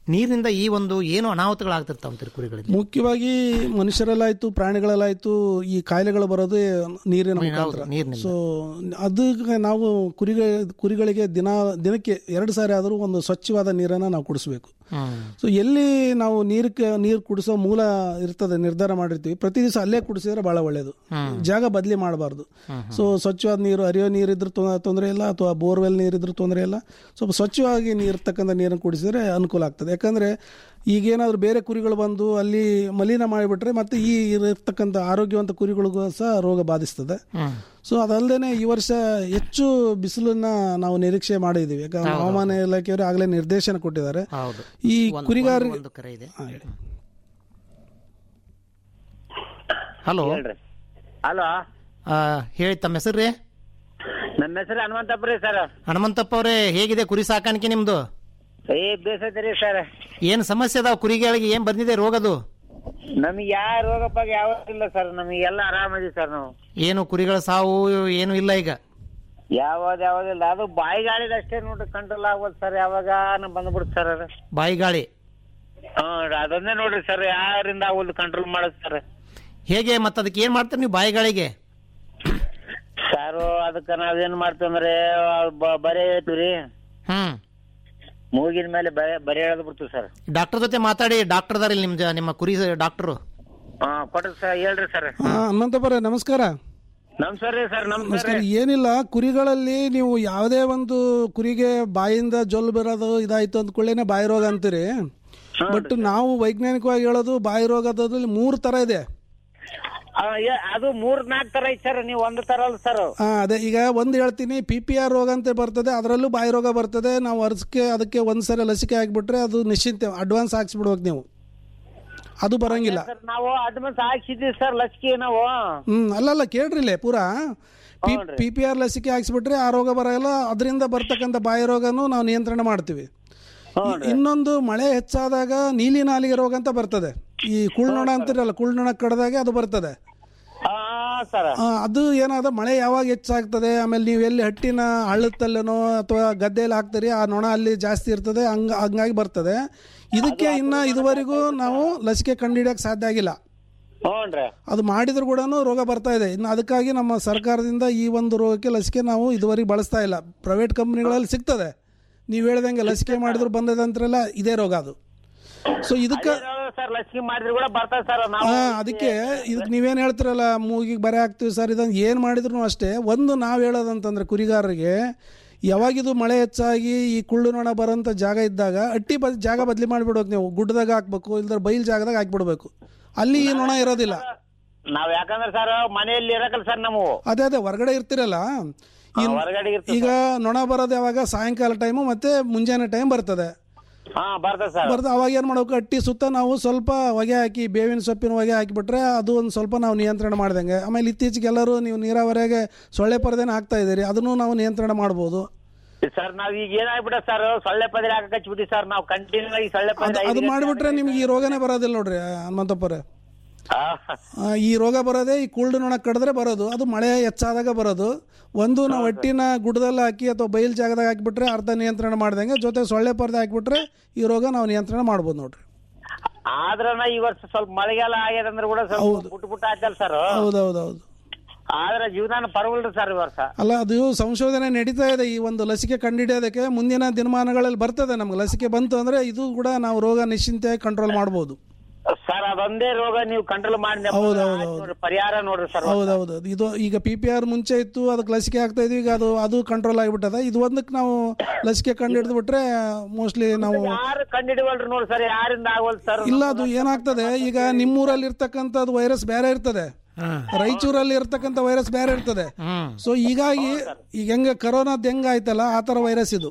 ನೀರಿನಿಂದ ಈ ಒಂದು ಏನು ಅನಾಹುತಗಳಾಗ್ತಿರ್ತಾವಂತೀರಿ ಕುರಿಗಳಿಗೆ ಮುಖ್ಯವಾಗಿ ಮನುಷ್ಯರಲ್ಲಾಯ್ತು ಪ್ರಾಣಿಗಳಲ್ಲಾಯ್ತು ಈ ಕಾಯಿಲೆಗಳು ಬರೋದೇ ನೀರಿನ ಹೌದು, ಮುಖಾಂತರ ನೀರಿನಿಂದ. ಸೊ ಅದು ನಾವು ಕುರಿಗ ಕುರಿಗಳಿಗೆ ದಿನ ದಿನಕ್ಕೆ ಎರಡು ಸಾರಿ ಆದರೂ ಒಂದು ಸ್ವಚ್ಛವಾದ ನೀರನ್ನು ನಾವು ಕುಡಿಸ್ಬೇಕು ಸೊ ಎಲ್ಲಿ ನಾವು ನೀರಕ್ಕೆ ನೀರು ಕುಡಿಸೋ ಮೂಲ ಇರ್ತದೆ ನಿರ್ಧಾರ ಮಾಡಿರ್ತೀವಿ ಪ್ರತಿ ದಿವಸ ಅಲ್ಲೇ ಕುಡಿಸಿದ್ರೆ ಬಹಳ ಒಳ್ಳೆಯದು ಜಾಗ ಬದಲಿ ಮಾಡಬಾರ್ದು ಸೊ ಸ್ವಚ್ಛವಾದ ನೀರು ಹರಿಯೋ ನೀರಿದ್ರೆ ತೊಂದರೆ ಇಲ್ಲ ಅಥವಾ ಬೋರ್ವೆಲ್ ನೀರಿದ್ರು ತೊಂದರೆ ಇಲ್ಲ ಸ್ವಲ್ಪ ಸ್ವಚ್ಛವಾಗಿ ನೀರ್ತಕ್ಕಂಥ ನೀರನ್ನು ಕುಡಿಸಿದ್ರೆ ಅನುಕೂಲ ಆಗ್ತದೆ ಯಾಕಂದ್ರೆ ಈಗೇನಾದ್ರೂ ಬೇರೆ ಕುರಿಗಳು ಬಂದು ಅಲ್ಲಿ ಮಲಿನ ಮಾಡಿಬಿಟ್ರೆ ಮತ್ತೆ ಈ ಇರತಕ್ಕಂಥ ಆರೋಗ್ಯವಂತ ಕುರಿಗಳಿಗೂ ಸಹ ರೋಗ ಬಾಧಿಸ್ತದೆ ಸೊ ಅದಲ್ಲದೆ ಈ ವರ್ಷ ಹೆಚ್ಚು ಬಿಸಿಲನ್ನ ನಾವು ನಿರೀಕ್ಷೆ ಮಾಡಿದ್ದೀವಿ ಯಾಕಂದ್ರೆ ಹೌದು. ಹವಾಮಾನ ಇಲಾಖೆಯವರು ಆಗಲೇ ನಿರ್ದೇಶನ ಕೊಟ್ಟಿದ್ದಾರೆ ಹೌದು ಈ ಒಂದು- ಕುರಿಗಾರ ಒಂದು ಕರೆ ಇದೆ ಹಲೋ ಹಲೋ ಹೇಳಿ ತಮ್ಮ ಹೆಸರು ರೀ ನಮ್ಮ ಹೆಸರು ಹನುಮಂತಪ್ಪ ರೀ ಸರ್ ಹನುಮಂತಪ್ಪ ಅವರೇ ಹೇಗಿದೆ ಕುರಿ ಸಾಕಾಣಿಕೆ ನಿಮ್ದು ಏ ಬೇಸೈತೆ ಸರ್ ಏನ್ ಸಮಸ್ಯೆ ಅದಾವ ಕುರಿಗಳಿಗೆ ಏನ್ ಬಂದಿದೆ ರೋಗದು ನಮಗೆ ಯಾವ ರೋಗಪ್ಪ ಯಾವ ಇಲ್ಲ ಸರ್ ನಮಗೆ ಎಲ್ಲ ಆರಾಮದಿ ಸರ್ ನಾವು ಏನು ಕುರಿಗಳ ಸಾವು ಏನು ಇಲ್ಲ ಈಗ ಯಾವ್ದು ಯಾವ್ದಿಲ್ಲ ಅದು ಬಾಯಿ ಗಾಳಿದ ಅಷ್ಟೇ ನೋಡ್ರಿ ಕಂಟ್ರೋಲ್ ಆಗೋದು ಸರ್ ಯಾವಾಗ ಬಂದ್ಬಿಡುತ್ತೆ ಸರ್ ಅದು ಬಾಯಿ ಗಾಳಿ ಹ್ಞೂ ಅದನ್ನೇ ನೋಡ್ರಿ ಸರ್ ಯಾರಿಂದ ಆಗೋದು ಕಂಟ್ರೋಲ್ ಮಾಡೋದು ಸರ್ ಹೇಗೆ ಮತ್ತೆ ಅದಕ್ಕೆ ಏನ್ ಮಾಡ್ತೀರಿ ನೀವು ಬಾಯಿ ಗಾಳಿಗೆ ಸರ್ ಅದಕ್ಕೆ ನಾವೇನ್ ಮಾಡ್ತೀವಂದ್ರೆ ಬ- ಬರೆ ಹೇಳ್ತೀವ್ರಿ ಹ್ಮ್ ಮೂಗಿನ ಮೇಲೆ ಬರೆ ಬರೆ ಹೇಳದ್ ಬಿಡ್ತೀವಿ ಸರ್ ಡಾಕ್ಟರ್ ಜೊತೆ ಮಾತಾಡಿ ಡಾಕ್ಟರ್ ಅದಾರ ನಿಮ್ ಜ- ನಿಮ್ಮ ಕುರಿ ಡಾಕ್ಟರ್ ಹಾ ಕೊಟ್ರಿ ಸರ್ ಹೇಳ್ರಿ ಸರ್ ಹಾ, ಹನುಮಂತಪ್ಪರೇ ನಮಸ್ಕಾರ ನಮಸ್ಕಾರ ರೀ ಸರ್ ನಮಸ್ಕಾರ ನಮಸ್ಕಾರ ಏನಿಲ್ಲ ಕುರಿಗಳಲ್ಲಿ ನೀವು ಯಾವುದೇ ಒಂದು ಕುರಿಗೆ ಬಾಯಿಂದ ಜೊಲ್ ಬರೋದು ಇದಾಯ್ತು ಅಂದ್ಕೊಳ್ಳೇನೆ ಬಾಯಿ ರೋಗ ಅಂತೀರಿ ಬಟ್ ನಾವು ವೈಜ್ಞಾನಿಕವಾಗಿ ಹೇಳೋದು ಬಾಯಿ ರೋಗದಲ್ಲಿ ಮೂರು ತರ ಇದೆ ಆ, ಏ- ಅದು ಮೂರ್ ನಾಲ್ಕು ತರ ಐತಿ ಸರ್ ನೀವು ಒಂದು ತರ ಅಲ್ಲ ಸರ್ ಆ, ಅದೇ ಈಗ ಒಂದು ಹೇಳ್ತೀನಿ ಪಿ ಪಿ ಆರ್ ರೋಗ ಅಂತ ಬರ್ತದೆ ಅದರಲ್ಲೂ ಬಾಯಿ ರೋಗ ಬರ್ತದೆ ನಾವು ವರ್ಷಕ್ಕೆ ಅದಕ್ಕೆ ಒಂದ್ಸರಿ ಲಸಿಕೆ ಹಾಕ್ಬಿಟ್ರೆ ಅದು ನಿಶ್ಚಿಂತೆ ಅಡ್ವಾನ್ಸ್ ಹಾಕ್ಸ್ಬಿಡ್ಬೇಕು ನೀವು ಅದು ಬರಂಗಿಲ್ಲ ಸರ್ ನಾವು ಅಡ್ವಾನ್ಸ್ ಹಾಕ್ಸಿದ್ವಿ ಸರ್ ಲಸಿಕೆ ನಾವು ಹ್ಮ್ ಅಲ್ಲಲ್ಲ ಕೇಳ್ರಿಲೆ ಪೂರಾ ಪಿ ಪಿ ಪಿ ಆರ್ ಲಸಿಕೆ ಹಾಕ್ಸ್ಬಿಟ್ರೆ ಆ ರೋಗ ಬರಲ್ಲ ಅದರಿಂದ ಬರ್ತಕ್ಕಂಥ ಬಾಯಿ ರೋಗನೂ ನಾವು ನಿಯಂತ್ರಣ ಮಾಡ್ತೀವಿ ಇ- ಇನ್ನೊಂದು ಮಳೆ ಹೆಚ್ಚಾದಾಗ ನೀಲಿ ನಾಲಿಗೆ ರೋಗ ಅಂತ ಬರ್ತದೆ ಈ ಕುಳ್ನೊಣ ಅಂತಿರಲ್ಲ ಕುಳ್ನೊಣ ಕಡ್ದಾಗ ಅದು ಬರ್ತದೆ ಸರ್ ಆ, ಅದು ಏನಾದ ಮಳೆ ಯಾವಾಗ ಹೆಚ್ಚಾಗ್ತದೆ ಆಮೇಲೆ ನೀವು ಎಲ್ಲಿ ಹಟ್ಟಿನ ಹಳ್ಳತ್ತಲ್ಲೇನೋ ಅಥವಾ ಗದ್ದೆಯಲ್ಲಿ ಹಾಕ್ತೀರಿ ಆ ನೊಣ ಅಲ್ಲಿ ಜಾಸ್ತಿ ಇರ್ತದೆ ಹಂಗ ಹಂಗಾಗಿ ಬರ್ತದೆ ಇದಕ್ಕೆ ಇನ್ನ ಇದುವರೆಗೂ ನಾವು ಲಸಿಕೆ ಕಂಡುಹಿಡಿಯಕ್ಕೆ ಸಾಧ್ಯ ಆಗಿಲ್ಲ ಹ್ಞೂನ್ರಿ ಅದು ಮಾಡಿದ್ರು ಕೂಡ ರೋಗ ಬರ್ತಾ ಇದೆ ಇನ್ನು ಅದಕ್ಕಾಗಿ ನಮ್ಮ ಸರ್ಕಾರದಿಂದ ಈ ಒಂದು ರೋಗಕ್ಕೆ ಲಸಿಕೆ ನಾವು ಇದುವರೆಗೆ ಬಳಸ್ತಾ ಇಲ್ಲ ಪ್ರೈವೇಟ್ ಕಂಪ್ನಿಗಳಲ್ಲಿ ಸಿಗ್ತದೆ ನೀವು ಹೇಳ್ದಂಗೆ ಲಸಿಕೆ ಮಾಡಿದ್ರು ಬಂದದ ಅಂತಾರಲ್ಲ ಇದೇ ರೋಗ ಅದು ಸೊ ಇದಕ್ಕೆ ಸರ್ ಲಸಿಕೆ ಮಾಡಿದ್ರು ಕೂಡ ಬರ್ತದೆ ಸರ್ ನಾವು ಹಾ ಅದಕ್ಕೆ ಇದಕ್ಕೆ ನೀವೇನು ಹೇಳ್ತಿರಲ್ಲ ಮೂಗಿಗೆ ಬರೆ ಹಾಕ್ತೀವಿ ಸರ್ ಇದನ್ನು ಏನು ಮಾಡಿದ್ರು ಅಷ್ಟೇ ಒಂದು ನಾವು ಹೇಳೋದಂತಂದ್ರೆ ಕುರಿಗಾರರಿಗೆ ಯಾವಾಗಿದು ಮಳೆ ಹೆಚ್ಚಾಗಿ ಈ ಕುಳ್ಳು ನೊಣ ಬರೋಂಥ ಜಾಗ ಇದ್ದಾಗ ಅಟ್ಟಿ ಬದ್ ಜಾಗ ಬದಲಿ ಮಾಡಿಬಿಡ್ಬೇಕು ನೀವು ಗುಡ್ಡದಾಗ ಹಾಕ್ಬೇಕು ಇಲ್ದ್ರೆ ಬೈಲ್ ಜಾಗದಾಗ ಹಾಕ್ಬಿಡ್ಬೇಕು ಅಲ್ಲಿ ಈ ನೊಣ ಇರೋದಿಲ್ಲ ನಾವ್ ಯಾಕಂದ್ರೆ ಸರ್ ಮನೆಯಲ್ಲಿ ಇರಕಲ್ಲ ಸರ್ ನಾವು ಅದೇ ಅದೇ ಹೊರಗಡೆ ಇರ್ತಿರಲ್ಲ ಈ- ಹಾ, ಹೊರಗಡೆ ಇರ್ತೀವಿ ಈಗ ನೊಣ ಬರೋದು ಯಾವಾಗ ಸಾಯಂಕಾಲ ಟೈಮು ಮತ್ತೆ ಮುಂಜಾನೆ ಟೈಮ್ ಬರ್ತದೆ ಹಾ ಬರ್ತದೆ ಸರ್ ಬರ್ತದೆ ಅವಾಗ ಏನು ಮಾಡ್ಬೇಕು ಅಟ್ಟಿ ಸುತ್ತ ನಾವು ಸ್ವಲ್ಪ ಹೊಗೆ ಹಾಕಿ ಬೇವಿನ ಸೊಪ್ಪಿನ ಹೊಗೆ ಹಾಕಿಬಿಟ್ರೆ ಅದು ಒಂದು ಸ್ವಲ್ಪ ನಾವು ನಿಯಂತ್ರಣ ಮಾಡ್ದಂಗೆ ಆಮೇಲೆ ಇತ್ತೀಚೆಗೆ ಎಲ್ಲರೂ ನೀವು ನೀರಾವರಿಯಾಗೆ ಸೊಳ್ಳೆ ಪರದೆನ ಹಾಕ್ತಾ ಇದ್ದೀರಿ ಅದನ್ನು ನಾವು ನಿಯಂತ್ರಣ ಮಾಡ್ಬೋದು ಸರ್ ನಾವ್ ಈಗ ಏನಾಗ್ಬಿಡ ಸರ್ ಸೊಳ್ಳೆ ಪದ್ರೆ ಹಾಕಕ್ ಹಚ್ಬಿಟ್ಟಿ ಸರ್ ನಾವು ಕಂಟಿನ್ಯೂ ಆಗಿ ಸೊಳ್ಳೆ ಅದು ಪದ್ರೆ ಅದು ಮಾಡಿಬಿಟ್ರೆ ನಿಮ್ಗೆ ಈ ರೋಗನೇ ಬರೋದಿಲ್ಲ ನೋಡ್ರಿ ಹನುಮಂತಪ್ಪರೇ ಆ, ಈ ರೋಗ ಬರೋದೇ ಈ ಕುಳ್ಳು ನೊಣ ಕಡಿದ್ರೆ ಬರೋದು ಅದು ಮಳೆ ಹೆಚ್ಚಾದಾಗ ಬರೋದು ಒಂದು ನಾವು ಒಟ್ಟಿನ ಗುಡ್ಡದಲ್ಲಿ ಹಾಕಿ ಅಥವಾ ಬಯಲು ಜಾಗದಾಗ ಹಾಕಿಬಿಟ್ರೆ ಅರ್ಧ ನಿಯಂತ್ರಣ ಮಾಡ್ದಂಗೆ ಜೊತೆ ಸೊಳ್ಳೆ ಪರದೆ ಹಾಕಿಬಿಟ್ರೆ ಈ ರೋಗ ನಾವು ನಿಯಂತ್ರಣ ಮಾಡ್ಬೋದು ನೋಡ್ರಿ ಆದ್ರನ ಈ ವರ್ಷ ಸ್ವಲ್ಪ ಮಳೆಗಾಲ ಆಗ್ಯದಂದ್ರೆ ಕೂಡ ಸ್ವಲ್ಪ ಪುಟ್ ಪುಟ್ಟ ಆಯ್ತಲ್ಲ ಸರ್ ಹೌದೌದೌದು ಆದ್ರೆ ಜೀವನ ಪರವಲ್ರಿ ಸರ್ ಈ ವರ್ಷ ಅಲ್ಲ ಅದು ಸಂಶೋಧನೆ ನಡೀತಾ ಇದೆ ಈ ಒಂದು ಲಸಿಕೆ ಕಂಡುಹಿಡಿಯೋದಕ್ಕೆ ಮುಂದಿನ ದಿನಮಾನಗಳಲ್ಲಿ ಬರ್ತದೆ ನಮ್ಗೆ ಲಸಿಕೆ ಬಂತು ಅಂದ್ರೆ ಇದು ಕೂಡ ನಾವು ರೋಗ ನಿಶ್ಚಿಂತೆಯಾಗಿ ಕಂಟ್ರೋಲ್ ಮಾಡ್ಬೋದು ಸರ್ ಅದೊಂದೇ ರೋಗ ನೀವು ಕಂಟ್ರೋಲ್ ಮಾಡಿ ಹೌದು, ಹೌದು, ಆಯ್ತು ನೋಡ್ರಿ, ಪರಿಹಾರ ನೋಡ್ರಿ ಸರ್ ಹೌದೌದು ಇದು ಈಗ ಪಿ ಪಿ ಆರ್ ಮುಂಚೆ ಇತ್ತು ಅದಕ್ಕೆ ಲಸಿಕೆ ಆಗ್ತಾ ಇದ್ವಿ ಈಗ ಅದು ಅದು ಕಂಟ್ರೋಲ್ ಆಗಿಬಿಟ್ಟದ ಇದು ಒಂದಕ್ಕೆ ನಾವು ಲಸಿಕೆ ಕಂಡು ಹಿಡಿದು ಬಿಟ್ರೆ ಮೋಸ್ಟ್ಲಿ ನಾವು ಯಾರು ಕಂಡಿಡಿವಲ್ರಿ ನೋಡಿ ಸರ್ ಯಾರಿಂದ ಆಗೋಲ್ ಸರ್ ಇಲ್ಲ ಅದು ಏನಾಗ್ತದೆ ಈಗ ನಿಮ್ಮೂರಲ್ಲಿ ಇರ್ತಕ್ಕಂಥದ್ದು ವೈರಸ್ ಬೇರೆ ಇರ್ತದೆ ರಾಯಚೂರಲ್ಲಿ ಇರ್ತಕ್ಕಂಥ ವೈರಸ್ ಬೇರೆ ಇರ್ತದೆ ಸೊ ಹೀಗಾಗಿ ಈಗ ಹೆಂಗ ಕರೋನಾದ್ ಹೆಂಗ ಆಯ್ತಲ್ಲ ಆ ತರ ವೈರಸ್ ಇದು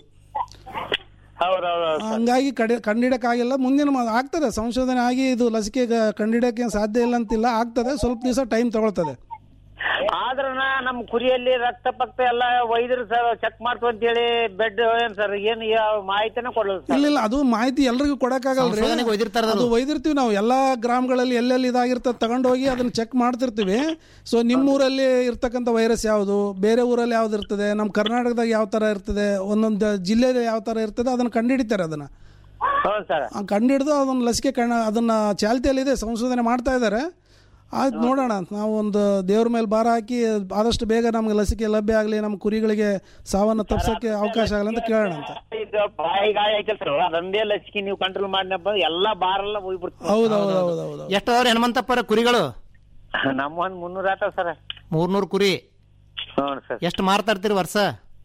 ಹೌದೌದು ಹಂಗಾಗಿ ಕಡೆ ಕಂಡಿಡಕ್ಕಾಗಿಲ್ಲ ಮುಂದಿನ ಮ- ಆಗ್ತದೆ ಸಂಶೋಧನೆ ಆಗಿ ಇದು ಲಸಿಕೆ ಗ- ಕಂಡಿಡಕ್ಕೆ ಸಾಧ್ಯ ಇಲ್ಲ ಅಂತಿಲ್ಲ ಆಗ್ತದೆ ಸ್ವಲ್ಪ ದಿವಸ ಟೈಮ್ ತಗೊಳ್ತದೆ ಆದ್ರನ ನಮ್ ಕುರಿಯಲ್ಲಿ ರಕ್ತ ಪಕ್ತ ಎಲ್ಲ ವೈದ್ಯರು ಸರ್ ಚೆಕ್ ಮಾಡ್ತು ಅಂತ ಹೇಳಿ ಬೆಡ್ ಏನ್ ಸರ್ ಏನ್ ಯಾವ ಮಾಹಿತಿನ ಕೊಡಲ್ಲ ಸರ್ ಇಲ್ಲ ಇಲ್ಲ ಅದು ಮಾಹಿತಿ ಎಲ್ರಿಗೂ ಕೊಡಕ್ಕಾಗಲ್ರಿ ಸಂಶೋಧನೆಗೆ ಒಯ್ದಿರ್ತಾರದು. ಅದು ಒಯ್ದಿರ್ತೀವಿ ನಾವು ಎಲ್ಲಾ ಗ್ರಾಮಗಳಲ್ಲಿ ಎಲ್ಲೆಲ್ಲಿ ಇದಾಗಿರ್ತದೆ ತಗೊಂಡೋಗಿ ಅದನ್ನ ಚೆಕ್ ಮಾಡ್ತಿರ್ತೀವಿ ಸೊ ನಿಮ್ಮ ಊರಲ್ಲಿ ಇರ್ತಕ್ಕಂಥ ವೈರಸ್ ಯಾವುದು ಬೇರೆ ಊರಲ್ಲಿ ಯಾವ್ದು ಇರ್ತದೆ ನಮ್ಮ ಕರ್ನಾಟಕದಾಗ ಯಾವ ತರ ಇರ್ತದೆ ಒಂದೊಂದು ಜಿಲ್ಲೆಯಲ್ಲಿ ಯಾವ ತರ ಇರ್ತದೆ ಅದನ್ನ ಕಂಡುಹಿಡಿತಾರೆ ಅದನ್ನ ಹೌದು ಸರ್ ಕಂಡು ಹಿಡಿದು ಅದನ್ನ ಲಸಿಕೆ ಕಣ್ಣ ಅದನ್ನ ಚಾಲ್ತಿಯಲ್ಲಿದೆ ಸಂಶೋಧನೆ ಮಾಡ್ತಾ ಇದ್ದಾರೆ ಆಯ್ತು ನೋಡೋಣ ನಾವು ಒಂದು ದೇವ್ರ ಮೇಲೆ ಭಾರ ಹಾಕಿ ಆದಷ್ಟು ಬೇಗ ನಮ್ಗೆ ಲಸಿಕೆ ಲಭ್ಯ ಆಗಲಿ ನಮ್ಮ ಕುರಿಗಳಿಗೆ ಸಾವನ್ನು ತಪ್ಸೋಕ್ಕೆ ಅವಕಾಶ ಆಗಲಿ ಅಂತ ಕೇಳೋಣ ಅಂತ ಇದು ಬಾಯಿ ಗಾಯ ಐತಲ್ ಸರ್ ಅದೊಂದೇ ಲಸಿಕೆ ನೀವು ಕಂಟ್ರೋಲ್ ಮಾಡಿನಪ್ಪ ಎಲ್ಲಾ ಬಾರೆಲ್ಲ ಹೋಗ್ಬಿಡ್ತೀವಿ ಹೌದು ಹೌದು ಹೌದು ಹೌದು ಎಷ್ಟು ಅದಾವ್ರಿ ಹನುಮಂತಪ್ಪರ ಕುರಿಗಳು ನಮ್ಮ ಒಂದ್ ಮುನ್ನೂರ ಆತ ಸರ್ ಮೂರ್ನೂರು ಕುರಿ ಹ್ಞೂ ಸರ್ ಎಷ್ಟು ಮಾರ್ತಾ ಇರ್ತೀರಿ ವರ್ಷ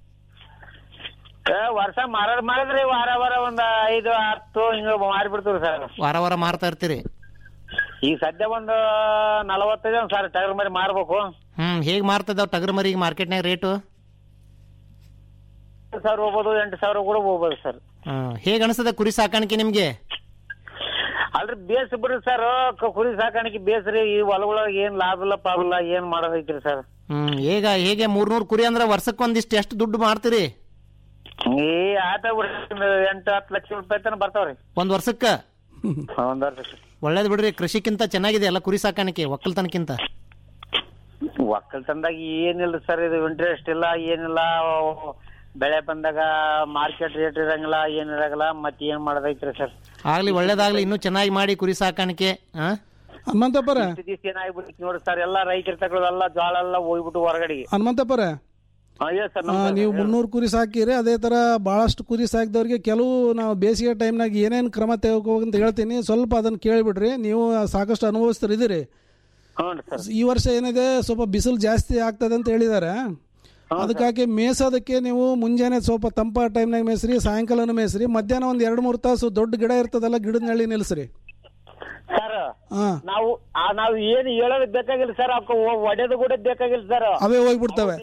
ಏ, ವರ್ಷ ಮಾರಾಟ ಮಾಡಿದ್ರಿ ವಾರ ವಾರ ಒಂದ್ ಐದು ಹತ್ತು ಹಿಂಗ ಮಾರಿಬಿಡ್ತೀವಿ ಸರ್ ವಾರ ವಾರ ಮಾರ್ತಾ ಇರ್ತೀರಿ ಈಗ ಸದ್ಯ ಒಂದು ನಲವತ್ತೈದು ಸರ್ ಟಗರ್ ಮರಿ ಮಾರ್ಬೇಕು ಹ್ಮ್ ಹೇಗ್ ಮಾರ್ತಾ ಇದಾವ್ ಟಗರ್ ಮರಿಗೆ ಮಾರ್ಕೆಟ್ನಾಗ ರೇಟು ಎಂಟು ಸಾವಿರ ಹೋಗ್ಬೋದು ಎಂಟು ಸಾವಿರ ಕೂಡ ಹೋಗ್ಬೋದು ಸರ್ ಹ್ಮ್ ಹೇಗ್ ಅನಿಸ್ತದ ಕುರಿ ಸಾಕಾಣಿಕೆ ನಿಮ್ಗೆ ಅಲ್ರಿ ಬೇಸ್ ಬಿಡ್ರಿ ಸರ್ ಕುರಿ ಸಾಕಾಣಿಕೆ ಬೇಸ್ರಿ ಈ ಹೊಲಗೊಳಗೆ ಏನ್ ಲಾಭ ಇಲ್ಲ ಪಾಪ ಇಲ್ಲ ಏನ್ ಮಾಡೋದೈತ್ರಿ ಸರ್ ಹ್ಮ್ ಹೇಗ ಹೇಗೆ ಮೂರ್ನೂರು ಕುರಿ ಅಂದ್ರ ವರ್ಷಕ್ಕೆ ಒಂದಿಷ್ಟು ಎಷ್ಟು ದುಡ್ಡು ಮಾಡ್ತೀರಿ ಈ ಆತ ಬಿಡ್ರಿ ಒಂದ್ ಎಂಟು ಹತ್ತು ಲಕ್ಷ ರೂಪಾಯಿ ತನಕ ಬರ್ತಾವ್ರಿ ಒಂದ್ ವರ್ಷಕ್ಕ ಒಂದ್ ವರ್ಷ ಒಳ್ಳೇದ್ ಬಿಡ್ರಿ ಕೃಷಿಕ್ಕಿಂತ ಚೆನ್ನಾಗಿದೆ ಅಲ್ಲ ಕುರಿ ಸಾಕಾಣಿಕೆ ಒಕ್ಕಲ್ತನಕ್ಕಿಂತ ಒಕ್ಕಲ್ತನದಾಗ ಏನಿಲ್ಲ ಸರ್ ಇದು ಇಂಟ್ರೆಸ್ಟ್ ಇಲ್ಲ ಏನಿಲ್ಲ ಬೆಳೆ ಬಂದಾಗ ಮಾರ್ಕೆಟ್ ರೇಟ್ ಇರಂಗಿಲ್ಲ ಏನ್ ಇರಂಗಿಲ್ಲ ಮತ್ ಏನ್ ಮಾಡೋದೈತ್ರಿ ಸರ್ ಆಗ್ಲಿ ಒಳ್ಳೇದಾಗ್ಲಿ ಇನ್ನೂ ಚೆನ್ನಾಗಿ ಮಾಡಿ ಕುರಿ ಸಾಕಾಣಿಕೆ ಆ ಹನುಮಂತಪ್ಪರ ಇಷ್ಟು ದಿವಸ ಏನಾಗ್ಬಿಟ್ಟು ನೋಡಿ ಸರ್ ಎಲ್ಲಾ ರೈತರ ತಗೊಳ್ಳೋದೆಲ್ಲ ಜೋಳ ಎಲ್ಲ ಹೋಗ್ಬಿಟ್ಟು ಹೊರಗಡೆಗೆ ಹನುಮಂತಪ್ಪರ ಅಯ್ಯೋ ಸರ್ ಆ, ನೀವು ಮುನ್ನೂರು ಕುರಿ ಸಾಕಿರಿ ಅದೇ ಥರ ಭಾಳಷ್ಟು ಕುರಿ ಸಾಕಿದವ್ರಿಗೆ ಕೆಲವು ನಾವು ಬೇಸಿಗೆ ಟೈಮ್ನಾಗ ಏನೇನು ಕ್ರಮ ತೆಗೆದುಕೋಬೇಕು ಅಂತ ಹೇಳ್ತೀನಿ ಸ್ವಲ್ಪ ಅದನ್ನು ಕೇಳಿಬಿಡ್ರಿ ನೀವು ಸಾಕಷ್ಟು ಅನುಭವಿಸ್ತಿದ್ದೀರಿ ಹ್ಞೂ ಸರ್ ಈ ವರ್ಷ ಏನಿದೆ ಸ್ವಲ್ಪ ಬಿಸಿಲು ಜಾಸ್ತಿ ಆಗ್ತದೆ ಅಂತ ಹೇಳಿದ್ದಾರೆ ಅದಕ್ಕಾಗಿ ಮೇಸೋದಕ್ಕೆ ನೀವು ಮುಂಜಾನೆ ಸ್ವಲ್ಪ ತಂಪ ಟೈಮ್ನಾಗ ಮೇಸ್ರಿ ಸಾಯಂಕಾಲನೂ ಮೇಸ್ರಿ ಮಧ್ಯಾಹ್ನ ಒಂದು ಎರಡು ಮೂರು ತಾಸು ದೊಡ್ಡ ಗಿಡ ಇರ್ತದಲ್ಲ ಗಿಡದ ನೆಳ್ಳಿ ನಿಲ್ಲಿಸ್ರಿ ಸರ್ ಹಾಂ ನಾವು ಆ, ನಾವು ಏನ್ ಹೇಳೋದ್ ಬೇಕಾಗಿಲ್ಲ ಸರ್ ಅವಕ್ಕೆ ಒಡೆದು ಕೂಡ ಬೇಕಾಗಿಲ್ಲ ಸರ್ ಅವೇ ಹೋಗ್ಬಿಡ್ತವೆ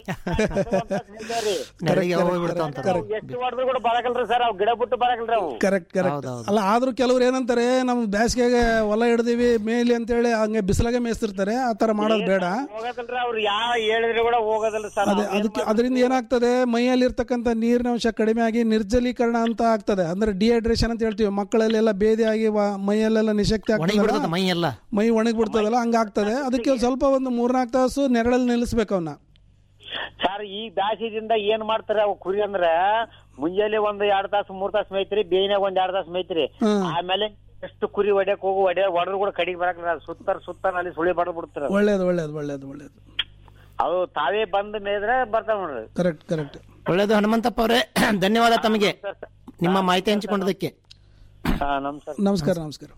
ನೆರಳಿಗೆ ಹೋಗ್ಬಿಡ್ತಾವ ಅಂತ ಎಷ್ಟು ಹೊಡೆದ್ರು ಕೂಡ ಬರಕಲ್ರಿ ಸರ್ ಅವ್ ಗಿಡ ಬಿಟ್ಟು ಬರಕಲ್ರಿ ಅವು ಕರೆಕ್ಟ್ ಕರೆಕ್ಟ್ ಅಲ್ಲ ಆದ್ರೂ ಕೆಲವ್ರು ಏನಂತಾರೆ ನಮ್ಮ ಬೇಸಿಗೆಗೆ ಹೊಲ ಹಿಡ್ದೀವಿ ಮೇಲಿ ಅಂತೇಳಿ ಹಂಗೆ ಬಿಸಿಲಾಗೆ ಮೇಯ್ತಿರ್ತಾರೆ ಆ ಥರ ಮಾಡೋದು ಬೇಡ ಹೋಗಕಲ್ರಿ ಅವ್ರು ಯಾವ ಹೇಳಿದ್ರು ಕೂಡ ಹೋಗೋದಿಲ್ಲ ಸರ್ ಅದೇ ಅದಕ್ಕೆ ಅದರಿಂದ ಏನಾಗ್ತದೆ ಮೈಯಲ್ಲಿ ಇರ್ತಕ್ಕಂಥ ನೀರಿನ ಅಂಶ ಕಡಿಮೆ ಆಗಿ ನಿರ್ಜಲೀಕರಣ ಅಂತ ಆಗ್ತದೆ ಅಂದ್ರೆ ಡಿಹೈಡ್ರೇಷನ್ ಅಂತ ಹೇಳ್ತೀವಿ ಮಕ್ಕಳಲ್ಲೆಲ್ಲ ಬೇದಿ ಆಗಿ ವ- ಮೈಯಲ್ಲೆಲ್ಲ ನಿಶಕ್ತಿ ಒಣಗಿಬಿಡ್ತದ ಆಗ್ತದೆ ಮೈ ಎಲ್ಲ ಮೈ ಒಣಗಿಬಿಡ್ತದಲ್ಲ ಹಂಗಾಗ್ತದೆ ಅದಕ್ಕೆ ಒಂದ್ ಸ್ವಲ್ಪ ಒಂದು ಮೂರ್ನಾಲ್ಕು ತಾಸು ನೆರಳಲ್ಲಿ ನಿಲ್ಲಿಸ್ಬೇಕು ಅವನ್ನ ಸರ್ ಈ ಬ್ಯಾಸಿದಿಂದ ಏನ್ ಮಾಡ್ತಾರೆ ಅವು ಕುರಿ ಅಂದ್ರ ಮುಂಜಾನೆ ಒಂದ್ ಎರಡ್ ತಾಸು ಮೂರ್ ತಾಸು ಮೇಯ್ತ್ರಿ ಬೇಯ್ನಾಗ ಒಂದ್ ಎರಡ್ ತಾಸು ಮೇಯ್ತ್ರಿ ಹ್ಮ್. ಆಮೇಲೆ ಎಷ್ಟು ಕುರಿ ಹೊಡ್ಯಕ್ ಹೋಗು ಹೊಡ್ಯ ಹೊಡೆದ್ರು ಕೂಡ ಕಡಿಗೆ ಬರಕಲ್ಲ ಸುತ್ತಾರ ಸುತ್ತಾರ ಅಲ್ಲಿ ಸುಳಿ ಬಡದ್ ಬಿಡ್ತಾರ ಒಳ್ಳೇದು ಒಳ್ಳೇದು ಒಳ್ಳೇದು ಒಳ್ಳೇದು ಅವು ತಾವೇ ಬಂದ್ ಮೇಯ್ದ್ರೆ ಬರ್ತಾವ ನೋಡ್ರಿ ಕರೆಕ್ಟ್ ಕರೆಕ್ಟ್ ಒಳ್ಳೇದು ಹನುಮಂತಪ್ಪ ಅವರೇ ಧನ್ಯವಾದ ತಮಗೆ ನಿಮ್ಮ ಮಾಹಿತಿ ಹಂಚಿಕೊಂಡದಕ್ಕೆ ಹಾ ನಮಸ್ಕಾರ ನಮಸ್ಕಾರ ನಮಸ್ಕಾರ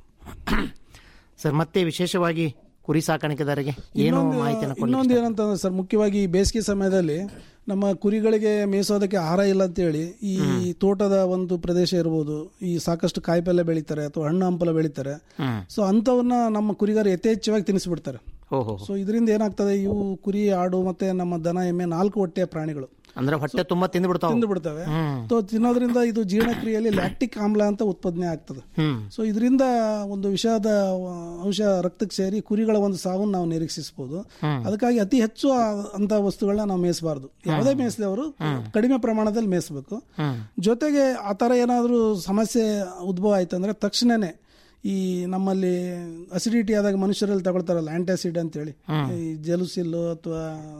ಸರ್ ಮತ್ತೆ ವಿಶೇಷವಾಗಿ ಕುರಿ ಸಾಕಾಣಿಕೆದಾರರಿಗೆ ಏನು ಮಾಹಿತಿಯನ್ನು ಕೊಡ್ಲಿಕ್ಕೆ ಇನ್ನೊಂದು ಏನಂತಂದ್ರೆ ಸರ್ ಮುಖ್ಯವಾಗಿ ಈ ಬೇಸಿಗೆ ಸಮಯದಲ್ಲಿ ನಮ್ಮ ಕುರಿಗಳಿಗೆ ಮೇಯಿಸೋದಕ್ಕೆ ಆಹಾರ ಇಲ್ಲ ಅಂತೇಳಿ ಈ ತೋಟದ ಒಂದು ಪ್ರದೇಶ ಇರ್ಬೋದು ಈ ಸಾಕಷ್ಟು ಕಾಯಿಪಲ್ಯ ಬೆಳೀತಾರೆ ಅಥವಾ ಹಣ್ಣು ಹಂಪಲ ಬೆಳೀತಾರೆ ಹ್ಮ್. ಸೊ ಅಂಥವನ್ನ ನಮ್ಮ ಕುರಿಗಾರ ಯಥೇಚ್ಛವಾಗಿ ತಿನ್ನಿಸ್ಬಿಡ್ತಾರೆ ಓಹೋ ಸೊ ಇದರಿಂದ ಏನಾಗ್ತದೆ ಇವು ಕುರಿ ಆಡು ಮತ್ತೆ ನಮ್ಮ ದನ ಎಮ್ಮೆ ನಾಲ್ಕು ಹೊಟ್ಟೆಯ ಪ್ರಾಣಿಗಳು ಅಂದ್ರೆ ಹೊಟ್ಟೆ ತುಂಬಾ ತಿಂದು ಬಿಡ್ತಾವ ತಿಂದು ಬಿಡ್ತವೆ ಹ್ಮ್. ಸೊ ತಿನ್ನೋದ್ರಿಂದ ಇದು ಜೀರ್ಣಕ್ರಿಯೆಯಲ್ಲಿ ಲ್ಯಾಕ್ಟಿಕ್ ಆಮ್ಲ ಅಂತ ಉತ್ಪಾದನೆ ಆಗ್ತದೆ ಹ್ಮ್ ಸೊ ಇದರಿಂದ ಒಂದು ವಿಷಾದ ಅಂಶ ರಕ್ತಕ್ಕೆ ಸೇರಿ ಕುರಿಗಳ ಒಂದು ಸಾವನ್ನು ನಾವು ನಿರೀಕ್ಷಿಸಬಹುದು ಹ್ಮ್. ಅದಕ್ಕಾಗಿ ಅತಿ ಹೆಚ್ಚು ಆ- ಅಂತ ವಸ್ತುಗಳನ್ನ ನಾವು ಮೇಯಿಸಬಾರ್ದು ಯಾವುದೇ ಮೇಯಿಸಿದವರು ಕಡಿಮೆ ಪ್ರಮಾಣದಲ್ಲಿ ಮೇಯಿಸಬೇಕು ಹ್ಮ್ ಜೊತೆಗೆ ಆ ಥರ ಏನಾದರೂ ಸಮಸ್ಯೆ ಉದ್ಭವ ಆಯ್ತು ಅಂದ್ರೆ ತಕ್ಷಣನೇ ಈ ನಮ್ಮಲ್ಲಿ ಅಸಿಡಿಟಿ ಆದಾಗ ಮನುಷ್ಯರಲ್ಲಿ ತಗೊಳ್ತಾರಲ್ಲ ಆಂಟಾಸಿಡ್ ಅಂತೇಳಿ ಈ ಜಲುಸಿಲ್ಲು ಅಥವಾ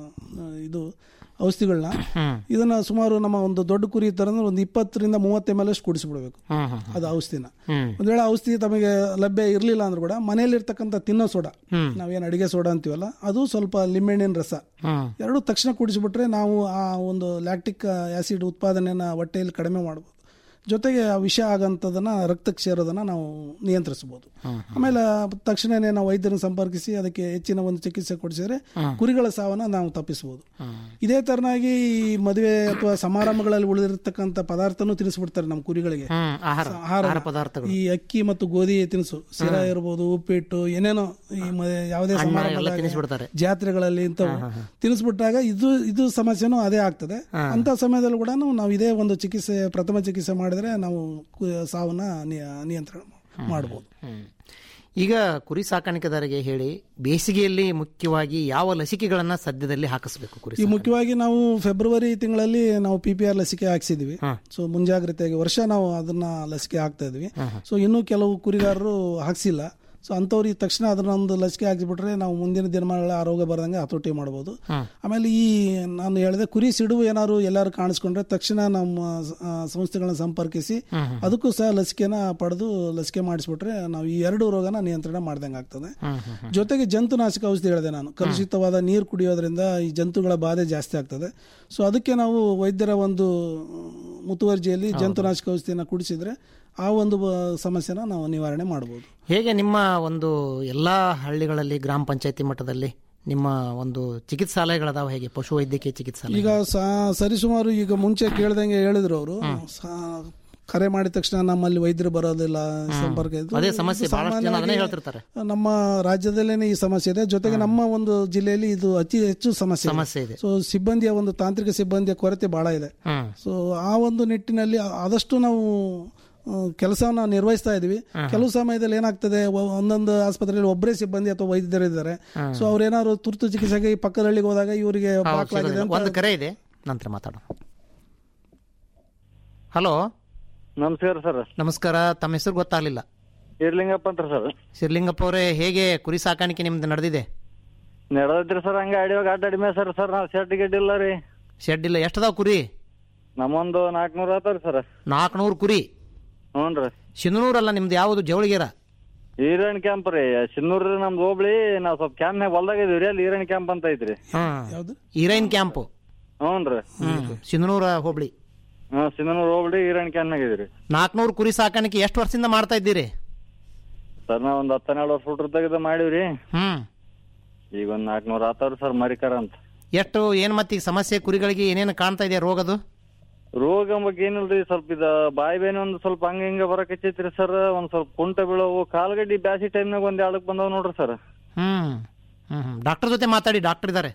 ಇದು ಔಷಧಿಗಳನ್ನ ಹ್ಮ್. ಇದನ್ನ ಸುಮಾರು ನಮ್ಮ ಒಂದು ದೊಡ್ಡ ಕುರಿ ತರ ಒಂದು ಇಪ್ಪತ್ತರಿಂದ ಮೂವತ್ತು ಎಮ್ ಎಲ್ ಅಷ್ಟು ಕುಡಿಸ್ಬಿಡ್ಬೇಕು ಹ್ಮ್ ಹ್ಮ್ ಅದು ಔಷಧಿನ ಹ್ಮ್ ಒಂದ್ ವೇಳೆ ಔಷಧಿ ತಮಗೆ ಲಭ್ಯ ಇರಲಿಲ್ಲ ಅಂದ್ರೂ ಕೂಡ ಮನೆಯಲ್ಲಿರ್ತಕ್ಕಂಥ ತಿನ್ನೋ ಸೋಡಾ ಹ್ಮ್. ನಾವೇನು ಅಡಿಗೆ ಸೋಡಾ ಅಂತೀವಲ್ಲ ಅದು ಸ್ವಲ್ಪ ಲಿಂಬೆಹಣ್ಣಿನ ರಸ ಹ್ಮ್ ಎರಡು ತಕ್ಷಣ ಕುಡಿಸಿಬಿಟ್ರೆ ನಾವು ಆ ಒಂದು ಲ್ಯಾಕ್ಟಿಕ್ ಆಸಿಡ್ ಉತ್ಪಾದನೆಯನ್ನ ಹೊಟ್ಟೆಯಲ್ಲಿ ಕಡಿಮೆ ಮಾಡ್ಬೋದು ಜೊತೆಗೆ ಆ ವಿಷ ಆಗಂಥದನ್ನ ರಕ್ತಕ್ಕೆ ಸೇರೋದನ್ನ ನಾವು ನಿಯಂತ್ರಿಸಬಹುದು ಆಮೇಲೆ ತಕ್ಷಣನೇ ನಾವು ವೈದ್ಯರನ್ನು ಸಂಪರ್ಕಿಸಿ ಅದಕ್ಕೆ ಹೆಚ್ಚಿನ ಒಂದು ಚಿಕಿತ್ಸೆ ಕೊಡಿಸಿದ್ರೆ ಕುರಿಗಳ ಸಾವನ್ನ ನಾವು ತಪ್ಪಿಸಬಹುದು ಇದೇ ತರನಾಗಿ ಈ ಮದುವೆ ಅಥವಾ ಸಮಾರಂಭಗಳಲ್ಲಿ ಉಳಿದಿರತಕ್ಕಂಥ ಪದಾರ್ಥನೂ ತಿನ್ನಿಸ್ಬಿಡ್ತಾರೆ ನಮ್ಮ ಕುರಿಗಳಿಗೆ ಹ್ಮ್ ಆಹಾರ ಆಹಾರ ಆಹಾರ ಪದಾರ್ಥಗಳು ಈ ಅಕ್ಕಿ ಮತ್ತು ಗೋಧಿ ತಿನಿಸು ಸಿರ ಇರ್ಬೋದು ಉಪ್ಪಿಟ್ಟು ಏನೇನೋ ಈ ಮ- ಯಾವುದೇ ಅನ್ನ ಎಲ್ಲ ಸಮಾರಂಭದಾಗ ತಿನ್ನಿಸ್ಬಿಡ್ತಾರೆ. ಜಾತ್ರೆಗಳಲ್ಲಿ ಇಂಥವು ತಿನ್ನಿಸ್ಬಿಟ್ಟಾಗ ಇದು ಇದು ಸಮಸ್ಯೆನೂ ಅದೇ ಆಗ್ತದೆ ಅಂತ ಸಮಯದಲ್ಲಿ ಕೂಡ ನಾವು ಇದೇ ಒಂದು ಚಿಕಿತ್ಸೆ ಪ್ರಥಮ ಚಿಕಿತ್ಸೆ ಮಾಡಿದ್ರೆ ನಾವು ಕು- ಸಾವನ್ನ ನಿಯ- ನಿಯಂತ್ರಣ ಮಾಡಬಹುದು ಹ್ಮ್. ಈಗ ಕುರಿ ಸಾಕಾಣಿಕೆದಾರರಿಗೆ ಹೇಳಿ ಬೇಸಿಗೆಯಲ್ಲಿ ಮುಖ್ಯವಾಗಿ ಯಾವ ಲಸಿಕೆಗಳನ್ನ ಸದ್ಯದಲ್ಲಿ ಹಾಕಿಸ್ಬೇಕು ಕುರಿ ಈ ಮುಖ್ಯವಾಗಿ ನಾವು ಫೆಬ್ರವರಿ ತಿಂಗಳಲ್ಲಿ ನಾವು ಪಿ ಪಿ ಆರ್ ಲಸಿಕೆ ಹಾಕ್ಸಿದ್ವಿ ಹಾ. ಸೊ ಮುಂಜಾಗ್ರತೆಯಾಗಿ ವರ್ಷ ನಾವು ಅದನ್ನ ಲಸಿಕೆ ಹಾಕ್ತಾ ಇದ್ವಿ ಸೊ ಇನ್ನೂ ಕೆಲವು ಕುರಿಗಾರರು ಹಾಕ್ಸಿಲ್ಲ ಸೊ ಅಂಥವ್ರಿಗೆ ತಕ್ಷಣ ಅದನ್ನೊಂದು ಲಸಿಕೆ ಹಾಕಿಬಿಟ್ರೆ ನಾವು ಮುಂದಿನ ದಿನಮಾನಗಳ ಆ ರೋಗ ಬರದಂಗೆ ಹತೋಟಿ ಮಾಡ್ಬೋದು ಆಮೇಲೆ ಈ ನಾನು ಹೇಳಿದೆ ಕುರಿ ಸಿಡುವು ಏನಾದ್ರು ಎಲ್ಲರೂ ಕಾಣಿಸ್ಕೊಂಡ್ರೆ ತಕ್ಷಣ ನಮ್ಮ ಆ, ಸಂಸ್ಥೆಗಳನ್ನ ಸಂಪರ್ಕಿಸಿ ಅದಕ್ಕೂ ಸಹ ಲಸಿಕೆನ ಪಡೆದು ಲಸಿಕೆ ಮಾಡಿಸ್ಬಿಟ್ರೆ ನಾವು ಈ ಎರಡು ರೋಗನ ನಿಯಂತ್ರಣ ಮಾಡ್ದಂಗೆ ಆಗ್ತದೆ ಜೊತೆಗೆ ಜಂತುನಾಶಕ ಔಷಧಿ ಹೇಳಿದೆ ನಾನು ಕಲುಷಿತವಾದ ನೀರು ಕುಡಿಯೋದ್ರಿಂದ ಈ ಜಂತುಗಳ ಬಾಧೆ ಜಾಸ್ತಿ ಆಗ್ತದೆ ಸೊ ಅದಕ್ಕೆ ನಾವು ವೈದ್ಯರ ಒಂದು ಮುತುವರ್ಜಿಯಲ್ಲಿ ಜಂತುನಾಶಕ ಔಷಧಿಯನ್ನು ಕುಡಿಸಿದ್ರೆ ಆ ಒಂದು ಬ- ಸಮಸ್ಯೆನ ನಾವು ನಿವಾರಣೆ ಮಾಡ್ಬೋದು ಹೇಗೆ ನಿಮ್ಮ ಒಂದು ಎಲ್ಲ ಹಳ್ಳಿಗಳಲ್ಲಿ ಗ್ರಾಮ ಪಂಚಾಯತಿ ಮಟ್ಟದಲ್ಲಿ ನಿಮ್ಮ ಒಂದು ಚಿಕಿತ್ಸಾಲಯಗಳದಾವ ಹೇಗೆ ಪಶು ವೈದ್ಯಕೀಯ ಚಿಕಿತ್ಸಾಲಯ ಈಗ ಸಾ- ಸರಿಸುಮಾರು ಈಗ ಮುಂಚೆ ಕೇಳ್ದಂಗೆ ಹೇಳಿದ್ರು ಅವರು ಕರೆ ಮಾಡಿದ ತಕ್ಷಣ ನಮ್ಮಲ್ಲಿ ವೈದ್ಯರು ಬರೋದಿಲ್ಲ ಸಂಪರ್ಕ ಇದು- ಅದೇ ಇದು ಸಮಸ್ಯೆ ಬಹಳಷ್ಟು ಜನ ಅದನ್ನೇ ಸಾಮಾನ್ಯವಾಗಿ ಹೇಳ್ತಿರ್ತಾರೆ ನಮ್ಮ ರಾಜ್ಯದಲ್ಲೇನೆ ಈ ಸಮಸ್ಯೆ ಇದೆ ಜೊತೆಗೆ ನಮ್ಮ ಒಂದು ಜಿಲ್ಲೆಯಲ್ಲಿ ಇದು ಅತಿ ಹೆಚ್ಚು ಸಮಸ್ಯೆ ಸಮಸ್ಯೆ ಇದೆ. ಸೊ ಸಿಬ್ಬಂದಿಯ ಒಂದು ತಾಂತ್ರಿಕ ಸಿಬ್ಬಂದಿಯ ಕೊರತೆ ಬಹಳ ಇದೆ ಹ್ಮ್. ಸೊ ಆ ಒಂದು ನಿಟ್ಟಿನಲ್ಲಿ ಆ- ಆದಷ್ಟು ನಾವು ಕೆಲಸವನ್ನ ನಿರ್ವಹಿಸ್ತಾ ಇದೀವಿ ಕೆಲವು ಸಮಯದಲ್ಲಿ ಏನಾಗ್ತದೆ ಒ- ಒಂದೊಂದು ಆಸ್ಪತ್ರೆಯಲ್ಲಿ ಒಬ್ಬರೇ ಸಿಬ್ಬಂದಿ ಅಥವಾ ವೈದ್ಯರು ಇದ್ದಾರೆ ಸೊ ಅವ್ರೇನಾದ್ರು ತುರ್ತು ಚಿಕಿತ್ಸೆಗೆ ಈ ಪಕ್ಕದ ಹಳ್ಳಿಗೆ ಹೋದಾಗ ಇವರಿಗೆ ಹೌದು, ಬಾಕ್ಲಾಗಿದೆ ಸಿಗೋದಿಲ್ಲ. ಅಂತ ಒಂದು ಕರೆ ಇದೆ ನಂತರ ಮಾತಾಡೋಣ ಹಲೋ ನಮಸ್ಕಾರ ಸರ್ ನಮಸ್ಕಾರ ತಮ್ಮ ಹೆಸರು ಗೊತ್ತಾಗ್ಲಿಲ್ಲ ಇರ್ಲಿಂಗಪ್ಪ ಅಂತ ಸರ್ ಶಿರ್ಲಿಂಗಪ್ಪ ಅವರೇ ಹೇಗೆ ಕುರಿ ಸಾಕಾಣಿಕೆ ನಿಮ್ದು ನಡೆದಿದೆ ನಡೆದಿದ್ರಿ ಸರ್ ಹಂಗ ಅಡಿವಾಗ ಅಡ್ಡಾಡಿ ಮೇಸರ್ ಸರ್ ನಾವು ಶರ್ಟ್ ಗಿಡ್ ಇಲ್ಲ ರೀ ಶೆಡ್ ಇಲ್ಲ ಎಷ್ಟದಾವ ಕುರಿ ನಮ್ಮೊಂದು ನಾಲ್ಕನೂರ ಆತಾರ ಸರ್ ನಾಲ್ಕುನೂರು ಕುರಿ ಹ್ಞೂ ರೀ ಶಿನ್ನೂರಲ್ಲ ನಿಮ್ದು ಯಾವುದು ಜವಳಿಗೆರ ಈರಣ್ ಕ್ಯಾಂಪ್ ರೀ ಸಿನ್ನೂರ್ ರೀ ನಮ್ದು ಹೋಬ್ಳಿ ನಾವು ಸ್ವಲ್ಪ ಕ್ಯಾಂಪ್ನಾಗ ಹೊಲ್ದಾಗ ಇದೀವಿ ರೀ ಅಲ್ಲಿ ಈರಣ್ ಕ್ಯಾಂಪ್ ಅಂತ ಐತ್ರಿ ಈರೈನ್ ಕ್ಯಾಂಪು ಹ್ಞೂ ರೀ ಶಿನ್ನೂರ ಹೋಬಳಿ ಹ್ಞೂ ಸಿನ್ನೂರ್ ಹೋಬ್ಳಿ ಈರಣ್ ಕ್ಯಾಂಪ್ನಾಗ ಇದೀವಿ ನಾಲ್ಕುನೂರು ಕುರಿ ಸಾಕಾಣಿಕೆ ಎಷ್ಟು ವರ್ಷದಿಂದ ಮಾಡ್ತಾ ಇದ್ದೀರಿ ಸರ್ ನಾವ್ ಒಂದ್ ಹತ್ತೆರಡು ವರ್ಷ ಹುಟ್ರದಾಗ ಇದು ಮಾಡೀವ್ರಿ ಹ್ಮ್ ಈಗ ಒಂದ್ ನಾಲ್ಕನೂರ ಆತಾವ್ರಿ ಸರ್ ಮರಿಕರ ಅಂತ ಎಷ್ಟು ಏನ್ ಮತ್ತೆ ಈಗ ಸಮಸ್ಯೆ ಕುರಿಗಳಿಗೆ ಏನೇನು ಕಾಣ್ತಾ ಇದೆ ರೋಗದು ರೋಗ ಬಗ್ಗೆ ಏನಿಲ್ರಿ ಸ್ವಲ್ಪ ಇದ ಬಾಯಿ ಬೇನೆ ಒಂದ್ ಸ್ವಲ್ಪ ಹಂಗ ಹಿಂಗ ಬರಕಚ್ಚೈತ್ರಿ ಸರ್ ಒಂದ್ ಸ್ವಲ್ಪ ಕುಂಟ ಬೀಳವು ಕಾಲ್ಗಡ್ಡಿ ಬ್ಯಾಸಿ ಟೈಮ್ನಾಗ ಒಂದ್ ಎರಡಕ್ ಬಂದವ್ ನೋಡ್ರಿ ಸರ್ ಹ್ಮ್ ಹ್ಮ್ ಹ್ಮ್ ಡಾಕ್ಟರ್ ಜೊತೆ ಮಾತಾಡಿ ಡಾಕ್ಟರ್ ಇದ್ದಾರೆ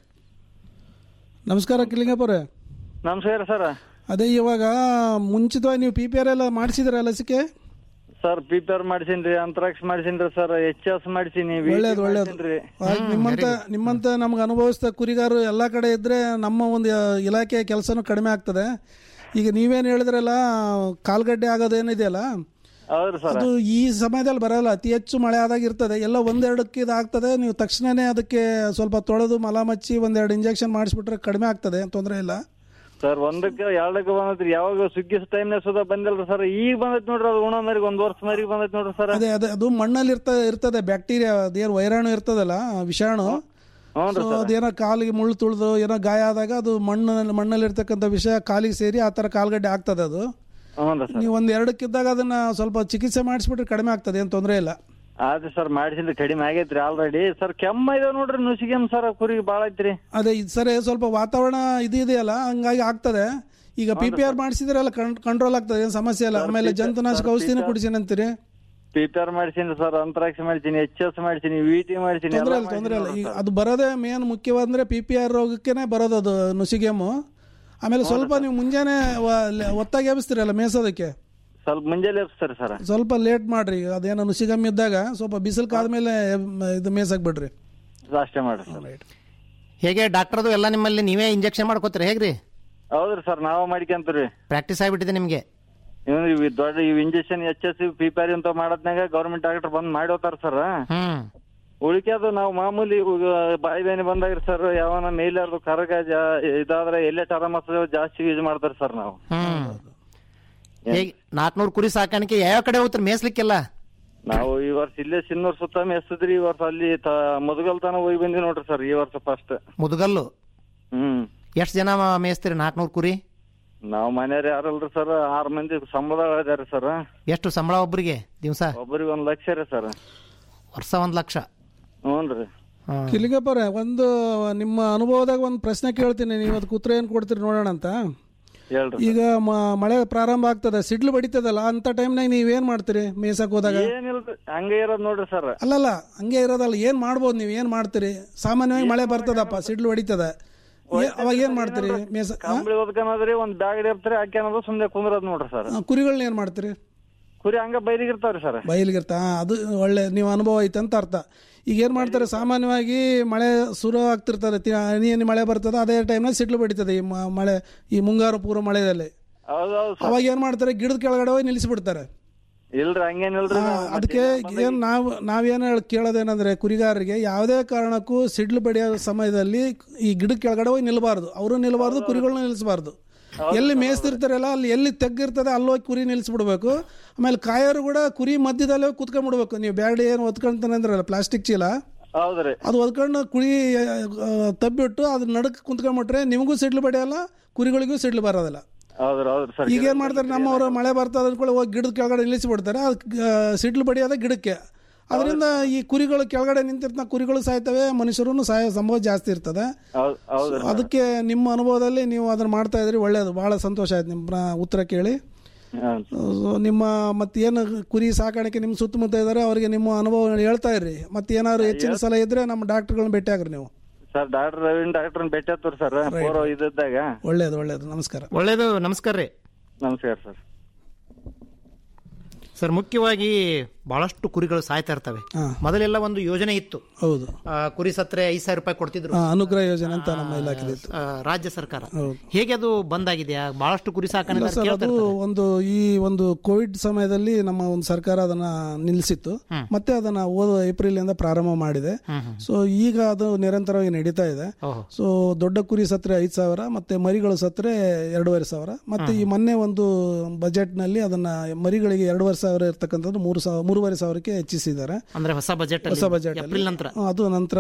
ನಮಸ್ಕಾರ ಕಿಲಿಂಗಪ್ಪ ಅವರೇ ನಮಸ್ಕಾರ ಸರ್ ಅದೇ ಇವಾಗ ಮುಂಚಿತವಾಗಿ ನೀವು ಪಿ ಪಿ ಆರ್ ಎಲ್ಲ ಮಾಡಿಸಿದ್ರ ಲಸಿಕೆ ಸರ್ ಪಿ ಪಿ ಆರ್ ಮಾಡಿಸಿನ್ರಿ ಅಂತ್ರಾಕ್ಷ ಮಾಡಿಸಿನ್ರಿ ಸರ್ ಎಚ್ ಎಸ್ ಮಾಡಿಸಿನಿ ಒಳ್ಳೇದು ಒಳ್ಳೇದು ಆಗ ನಿಮ್ಮಂತ ನಿಮ್ಮಂತ ನಮ್ಗೆ ಅನುಭವಿಸಿದ ಕುರಿಗಾರರು ಎಲ್ಲ ಕಡೆ ಇದ್ರೆ ನಮ್ಮ ಒಂದು ಇಲಾಖೆಯ ಕೆಲಸನೂ ಕಡಿಮೆ ಆಗ್ತದೆ ಈಗ ನೀವೇನು ಹೇಳಿದ್ರಲ್ಲ ಕಾಲ್ಗಡ್ಡೆ ಆಗೋದೇನಿದೆಯಲ್ಲ ಹೌದ್ರಿ ಸರ್ ಅದು ಈ ಸಮಯದಲ್ಲಿ ಬರಲ್ಲ ಅತಿ ಹೆಚ್ಚು ಮಳೆ ಆದಾಗ ಇರ್ತದೆ ಎಲ್ಲ ಒಂದೆರಡಕ್ಕೆ ಇದಾಗ್ತದೆ ನೀವು ತಕ್ಷಣನೇ ಅದಕ್ಕೆ ಸ್ವಲ್ಪ ತೊಳೆದು ಮಲ ಮಚ್ಚಿ ಒಂದೆರಡು ಇಂಜೆಕ್ಷನ್ ಮಾಡಿಸ್ಬಿಟ್ರೆ ಕಡಿಮೆ ಆಗ್ತದೆ ತೊಂದರೆ ಇಲ್ಲ ಸರ್ ಒಂದಕ್ಕೆ ಎರಡಕ್ಕೆ ಬಂದೈತ್ರಿ ಯಾವಾಗ ಸುಗ್ಗಿ ಟೈಮ್ನಾಗ ಸುಧಾ ಬಂದಿಲ್ರಿ ಸರ್ ಈಗ ಬಂದೈತಿ ನೋಡ್ರಿ ಅದು ಉಣೋ ಮರಿಗೆ ಒಂದ್ ವರ್ಷ ಮರಿಗೆ ಬಂದೈತಿ ನೋಡ್ರಿ ಸರ್ ಅದೇ ಅದೇ ಅದು ಮಣ್ಣಲ್ಲಿ ಇರ್ತ ಇರ್ತದೆ ಬ್ಯಾಕ್ಟೀರಿಯಾ ಅದೇನು ವೈರಾಣು ಇರ್ತದಲ್ಲ ವಿಷಾಣು ಹ್ಞೂನ್ರಿ ಸೊ ಸರ್ ಅದೇನೋ ಕಾಲಿಗೆ ಮುಳ್ಳು ತುಳಿದು ಏನೋ ಗಾಯ ಆದಾಗ ಅದು ಮಣ್ಣು ಮಣ್ಣಲ್ಲಿ ಇರ್ತಕ್ಕಂಥ ವಿಷಯ ಕಾಲಿಗೆ ಸೇರಿ ಆ ಥರ ಕಾಲ್ಗಡ್ಡೆ ಆಗ್ತದೆ ಅದು ಹ್ಞೂನ್ರಿ ಸರ್ ನೀವು ಒಂದು ಎರಡಕ್ಕಿದ್ದಾಗ ಅದನ್ನ ಸ್ವಲ್ಪ ಚಿಕಿತ್ಸೆ ಮಾಡಿಸ್ಬಿಟ್ರೆ ಕಡಿಮೆ ಆಗ್ತದೆ ಏನು ತೊಂದರೆ ಇಲ್ಲ ಆದ್ರಿ ಸರ್ ಮಾಡಿಸಿನ್ರಿ ಕಡಿಮೆ ಆಗೈತ್ರಿ ಆಲ್ರೆಡಿ ಸರ್ ಕೆಮ್ಮ ಇದಾವ ನೋಡ್ರಿ ನುಸಿಗೆಮ್ ಸರ್ ಕುರಿಗೆ ಬಾಳ ಐತ್ರಿ ಅದೇ ಇದು ಸರಿ ಸ್ವಲ್ಪ ವಾತಾವರಣ ಇದು ಇದೆಯಲ್ಲ ಹಂಗಾಗಿ ಆಗ್ತದೆ ಈಗ ಪಿ ಪಿ ಆರ್ ಮಾಡಿಸಿದ್ರಲ್ಲ ಕಂಟ್ರೋಲ್ ಆಗ್ತದೆ ಏನು ಸಮಸ್ಯೆ ಇಲ್ಲ ಆಮೇಲೆ ಜಂತುನಾಶಕ ಔಷಧಿನೂ ಕುಡಿಸಿನ ಅಂತೀರಿ ಪಿ ಪಿ ಆರ್ ಮಾಡಿಸಿನಿ ಸರ್ ಅಂತ್ರಾಕ್ಷ ಮಾಡಿಸಿನಿ ಎಚ್ ಎಸ್ ಮಾಡಿಸಿನಿ ವಿ ಟಿ ಮಾಡಿಸಿನಿ ತೊಂದರೆ ಎಲ್ಲ ಇಲ್ಲ ತೊಂದರೆ ಇಲ್ಲ ಮಾಡಿಸಿನಿ ಈಗ ನೋಡ್ರಿ ಅದು ಬರೋದೇ ಮೇನ್ ಮುಖ್ಯವಾದ್ರೆ ಪಿ ಪಿ ಆರ್ ರೋಗಕ್ಕೇನೆ ಬರೋದು ಅದು ನುಸಿಗೆಮ್ಮು ಆಮೇಲೆ ಸ್ವಲ್ಪ ನೀವು ಮುಂಜಾನೆ ವ- ಲೆ- ಒತ್ತಾಗಿ ಎಬ್ಸ್ತೀರಲ್ಲ ಮೇಸೋದಕ್ಕೆ ಸ್ವಲ್ಪ ಮುಂಜಾನೆ ಎಬ್ಸ್ತಾರೆ ಸರ್ ಸ್ವಲ್ಪ ಲೇಟ್ ಮಾಡ್ರಿ ಅದೇನೋ ನುಸಿಗಮ್ಮಿ ಇದ್ದಾಗ ಸ್ವಲ್ಪ ಬಿಸಿಲು ಕಾದ್ಮೇಲೆ ಎಬ್- ಇದು ಮೇಸಕ್ ಬಿಡ್ರಿ ಅಷ್ಟೇ ಮಾಡ್ರಿ ಸರ್ ಹೇಗೆ ಡಾಕ್ಟರ್ದು ಎಲ್ಲ ನಿಮ್ಮಲ್ಲಿ ನೀವೇ ಇಂಜೆಕ್ಷನ್ ಮಾಡ್ಕೋತೀರಿ ಹೇಗ್ರಿ ಹೌದ್ರಿ ಸರ್ ನಾವ ಮಾಡ್ಕೊಂತೀರಿ ಪ್ರಾಕ್ಟೀಸ್ ಆಗಿಬಿಟ್ಟಿದೆ ನಿಮಗೆ ಇವ್ ಇವ್ ದೊಡ್ಡ ಇವ್ injection H S P P R ಅಂತ ಮಾಡದ್ನಾಗ ಗೌರ್ಮೆಂಟ್ ಡಾಕ್ಟರ್ ಬಂದ್ ಮಾಡಿ ಹೋತಾರ ಸರ್ ಹ್ಮ್ ಉಳಿಕೆದು ನಾವು ಮಾಮೂಲಿ ಇವಾಗ ಬಾಯಿ ಬೇನೆ ಬಂದಾಗ ಸರ್ ಯಾವನ ಮೇಲಾರ್ದು ಕರಗ ಜಾ- ಇದಾದ್ರೆ ಎಲ್ಲೇ ಟರಮಸ ಜಾಸ್ತಿ ಯೂಸ್ ಮಾಡ್ತಾರೆ ಸರ್ ನಾವು ಹ್ಮ್ ಹೇಗೆ ನಾಲ್ಕುನೂರು ಕುರಿ ಸಾಕಾಣಿಕೆ ಯಾವ ಕಡೆ ಹೋಗ್ತಾರೆ ಮೇಯ್ಸ್ಲಿಕ್ಕೆಲ್ಲ ನಾವು ಈ ವರ್ಷ ಇಲ್ಲೇ ಸಿನ್ನೂರ್ ಸುತ್ತ ಮೆಸ್ತದ್ರಿ ಈ ವರ್ಷ ಅಲ್ಲಿ ತ- ಮುದಗಲ್ ತನ ಹೋಗಿ ಬಂದಿ ನೋಡ್ರಿ ಸರ್ ಈ ವರ್ಷ ಫಸ್ಟ್ ಮುದುಗಲ್ಲು ಹ್ಮ್ ಎಷ್ಟು ಜನ ಮೇಯಿಸ್ತೀರಿ ನಾಲ್ಕುನೂರು ಕುರಿ ನಾವ್ ಮನೆಯವ್ರ ಯಾರಲ್ರಿ ಸರ್ ಆರ್ ಮಂದಿ ಸಂಬಳ ಇದಾರೆ ಸರ್ ಎಷ್ಟು ಸಂಬಳ ಒಬ್ಬರಿಗೆ ದಿವಸ ಒಬ್ಬರಿಗೆ ಒಂದ್ ಲಕ್ಷ ರೀ ಸರ್ ವರ್ಷ ಒಂದು ಲಕ್ಷ ಹ್ಞೂನ್ರಿ ಕಿಲಿಗಪ್ಪರೆ ಒಂದು ನಿಮ್ಮ ಅನುಭವದಾಗ ಒಂದು ಪ್ರಶ್ನೆ ಕೇಳ್ತೀನಿ ನೀವು ಅದಕ್ಕೆ ಉತ್ತರ ಏನು ಕೊಡ್ತೀರಿ ನೋಡೋಣ ಅಂತ ಹೇಳ್ರಿ ಈಗ ಮ- ಮಳೆ ಪ್ರಾರಂಭ ಆಗ್ತದೆ ಸಿಡ್ಲು ಬಡಿತದಲ್ಲ ಅಂತ ಟೈಮ್ನಾಗ ನೀವೇನ್ ಮಾಡ್ತೀರಿ ಮೇಸಕ್ ಹೋದಾಗ ಏನಿಲ್ರಿ ಹಂಗೆ ಇರೋದ್ ನೋಡ್ರಿ ಸರ್ ಅಲ್ಲಲ್ಲ ಹಂಗೆ ಇರೋದಲ್ಲ ಏನ್ ಮಾಡ್ಬೋದು ನೀವು ಏನ್ ಮಾಡ್ತೀರಿ ಸಾಮಾನ್ಯವಾಗಿ ಮಳೆ ಬರ್ತದಪ್ಪ ಸಿಡ್ಲು ಹೊಡಿತದ ಏ- ಅವಾಗ ಏನ್ ಮಾಡ್ತೀರಿ ಮೇಸ ಆ? ಕಂಬಳಿ ಓದ್ಕೊಳದ್ರಿ ಒಂದ್ ಬ್ಯಾಗ್ ಇರ್ತಾರೆ ಹಾಕ್ಯಾನದು ಸುಮ್ನೆ ಕುಂದ್ರದ್ ನೋಡ್ರಿ ಸರ್ ಆ, ಕುರಿಗಳ್ನ ಏನ್ ಮಾಡ್ತೀರಿ ಕುರಿ ಹಂಗ ಬೈಲಿಗೆ ಇರ್ತಾವ್ರಿ ಸರ್ ಬಯಲಿಗಿರ್ತಾ ಅದು ಒಳ್ಳೆ ನೀವು ಅನುಭವ ಐತೆ ಅಂತ ಅರ್ಥ ಈಗ ಏನ್ ಮಾಡ್ತಾರೆ ಸಾಮಾನ್ಯವಾಗಿ ಮಳೆ ಶುರು ಆಗ್ತಿರ್ತದೆ ತಿ- ಹನಿ ಹನಿ ಮಳೆ ಬರ್ತದೆ ಅದೇ ಟೈಮ್ನಾಗ ಸಿಡ್ಲು ಬಡಿತದೆ ಈ ಮ- ಮಳೆ ಈ ಮುಂಗಾರು ಪೂರ್ವ ಮಳೆಯಲ್ಲಿ ಹೌದೌದು ಅವಾಗ ಏನ್ ಮಾಡ್ತಾರೆ ಗಿಡದ ಕೆಳಗಡೆ ಹೋಗಿ ನಿಲ್ಲಿಸ್ಬಿಡ್ತಾರೆ ಇಲ್ರಿ ಹಂಗೇನಿಲ್ರಿ ಆ, ಅದಕ್ಕೆ ಏನ್ ನಾವು ನಾವೇನು ಹೇಳಿ ಕೇಳೋದೇನಂದ್ರೆ ಕುರಿಗಾರರಿಗೆ ಯಾವುದೇ ಕಾರಣಕ್ಕೂ ಸಿಡ್ಲು ಬಡಿಯೋ ಸಮಯದಲ್ಲಿ ಈ ಗಿಡದ ಕೆಳಗಡೆ ಹೋಗಿ ನಿಲ್ಬಾರ್ದು ಅವರು ನಿಲ್ಬಾರ್ದು ಕುರಿಗಳನ್ನ ನಿಲ್ಲಿಸಬಾರ್ದು ಎಲ್ಲಿ ಮೇಯ್ಸ್ತಿರ್ತಾರಲ್ಲ ಅಲ್ಲಿ ಎಲ್ಲಿ ತೆಗ್ಗಿರ್ತದೆ ಅಲ್ಲಿ ಹೋಗಿ ಕುರಿ ನಿಲ್ಲಿಸ್ಬಿಡ್ಬೇಕು ಆಮೇಲೆ ಕಾಯೋರು ಕೂಡ ಕುರಿ ಮಧ್ಯದಲ್ಲೇ ಹೋಗಿ ಕುತ್ಕೊಂಡ್ಬಿಡ್ಬೇಕು ನೀವು ಬ್ಯಾಡಿ ಏನು ಒತ್ಕೊಂತಾನೆ ಅಂದ್ರಲ್ಲ ಪ್ಲಾಸ್ಟಿಕ್ ಚೀಲ ಹೌದ್ರಿ ಅದು ಒದ್ಕೊಂಡು ಕುರಿ ಆ, ತಬ್ಬಿಟ್ಟು ಅದ್ರ ನಡಕ್ ಕುಂತ್ಕೊಂಡ್ಬಿಟ್ರೆ ನಿಮಗೂ ಸಿಡ್ಲು ಬಡಿಯಲ್ಲ ಕುರಿಗಳಿಗೂ ಸಿಡ್ಲು ಬರೋದಿಲ್ಲ ಹೌದ್ರಿ ಹೌದ್ರಿ ಸರ್ ಈಗ ಏನ್ ಮಾಡ್ತಾರೆ ನಮ್ಮವರು ಮಳೆ ಬರ್ತದೆ ಅಂದ್ಕೊಳ್ಳಿ ಹೋಗಿ ಗಿಡದ ಕೆಳಗಡೆ ನಿಲ್ಲಿಸಿಬಿಡ್ತಾರೆ ಅದು ಸಿಡ್ಲು ಬಡಿಯೋದ ಗಿಡಕ್ಕೆ ಅದರಿಂದ ಈ ಕುರಿಗಳು ಕೆಳಗಡೆ ನಿಂತಿರ್ತ ಕುರಿಗಳು ಸಾಯ್ತವೆ ಮನುಷ್ಯರು ಸಾಯೋ ಸಂಭವ ಜಾಸ್ತಿ ಇರ್ತದೆ ಹೌದ್- ಹೌದ್ರಿ So ಅದಕ್ಕೆ ನಿಮ್ಮ ಅನುಭವದಲ್ಲಿ ನೀವು ಅದನ್ನ ಮಾಡ್ತಾ ಇದ್ರಿ ಒಳ್ಳೇದು ಬಹಳ ಸಂತೋಷ ಆಯ್ತು ನಿಮ್ಮ ಪ್ರ- ಉತ್ತರ ಕೇಳಿ ಹ್ಮ್. So ನಿಮ್ಮ ಮತ್ತೇನು ಕುರಿ ಸಾಕಾಣಿಕೆ ನಿಮ್ಮ ಸುತ್ತಮುತ್ತ ಇದ್ದಾರೆ ಅವರಿಗೆ ನಿಮ್ಮ ಅನುಭವ ಹೇಳ್ತಾ ಇರ್ರಿ ಮತ್ತೇನಾದ್ರು ಹೆಚ್ಚಿನ ಸಲ ಇದ್ರೆ ನಮ್ಮ ಡಾಕ್ಟರ್ಗಳನ್ನ ಭೇಟಿ ಆಗ್ರಿ ನೀವು ಸರ್ ಡಾಕ್ಟರ್ ರವೀನ್ ಡಾಕ್ಟರ್ ಭೇಟಿ ಆತವ್ರಿ ಸರ್ ಪೂರ್ವ ಇದ್ದಾಗ ಒಳ್ಳೇದು ಒಳ್ಳೇದು ನಮಸ್ಕಾರ ಒಳ್ಳೇದು ನಮಸ್ಕಾರ ರೀ ನಮಸ್ಕಾರ ಸರ್ ಸರ್ ಮುಖ್ಯವಾಗಿ ಬಹಳಷ್ಟು ಕುರಿಗಳು ಸಾಯ್ತಾ ಇರ್ತವೆ ಮೊದಲೆಲ್ಲ ಒಂದು ಯೋಜನೆ ಇತ್ತು ಹೌದು ಆ, ಕುರಿ ಸತ್ರೆ ಐದು ಸಾವಿರ ರೂಪಾಯಿ ಕೊಡ್ತಿದ್ರು ಆ, ಅನುಗ್ರಹ ಯೋಜನೆ ಅಂತ ನಮ್ಮ ಇಲಾಖೆ ಆ, ರಾಜ್ಯ ಸರ್ಕಾರ ಹೇಗೆ ಅದು ಬಂದಾಗಿದೆಯಾ ಬಹಳಷ್ಟು ಕುರಿ ಸಾಕಣೆ ಇಲ್ಲ ಸರ್ ಅದು ಒಂದು ಈ ಒಂದು ಕೋವಿಡ್ ಸಮಯದಲ್ಲಿ ನಮ್ಮ ಒಂದು ಸರ್ಕಾರ ಅದನ್ನ ನಿಲ್ಲಿಸಿತ್ತು ಮತ್ತೆ ಅದನ್ನ ಹೋದ ಏಪ್ರಿಲ್ ಇಂದ ಪ್ರಾರಂಭ ಮಾಡಿದೆ ಸೊ ಈಗ ಅದು ನಿರಂತರವಾಗಿ ನಡೀತಾ ಇದೆ ಸೊ ದೊಡ್ಡ ಕುರಿ ಸತ್ರೆ ಐದ್ ಸಾವಿರ ಮತ್ತೆ ಮರಿಗಳು ಸತ್ರೆ ಎರಡೂವರೆ ಸಾವಿರ ಮತ್ತೆ ಈ ಮೊನ್ನೆ ಒಂದು ಬಜೆಟ್ ನಲ್ಲಿ ಅದನ್ನ ಮರಿಗಳಿಗೆ ಎರಡೂವರೆ ಸಾವಿರ ಇರ್ತಕ್ಕಂಥದ್ದು ಮೂರು ಸಾವಿರ ಮೂರುವರೆ ಸಾವಿರಕ್ಕೆ ಹೆಚ್ಚಿಸಿದ್ದಾರೆ ಅಂದ್ರೆ ಹೊಸ ಬಜೆಟ್ ಹೊಸ ಬಜೆಟ್ ಏಪ್ರಿಲ್ ನಂತರ ಅದು ನಂತರ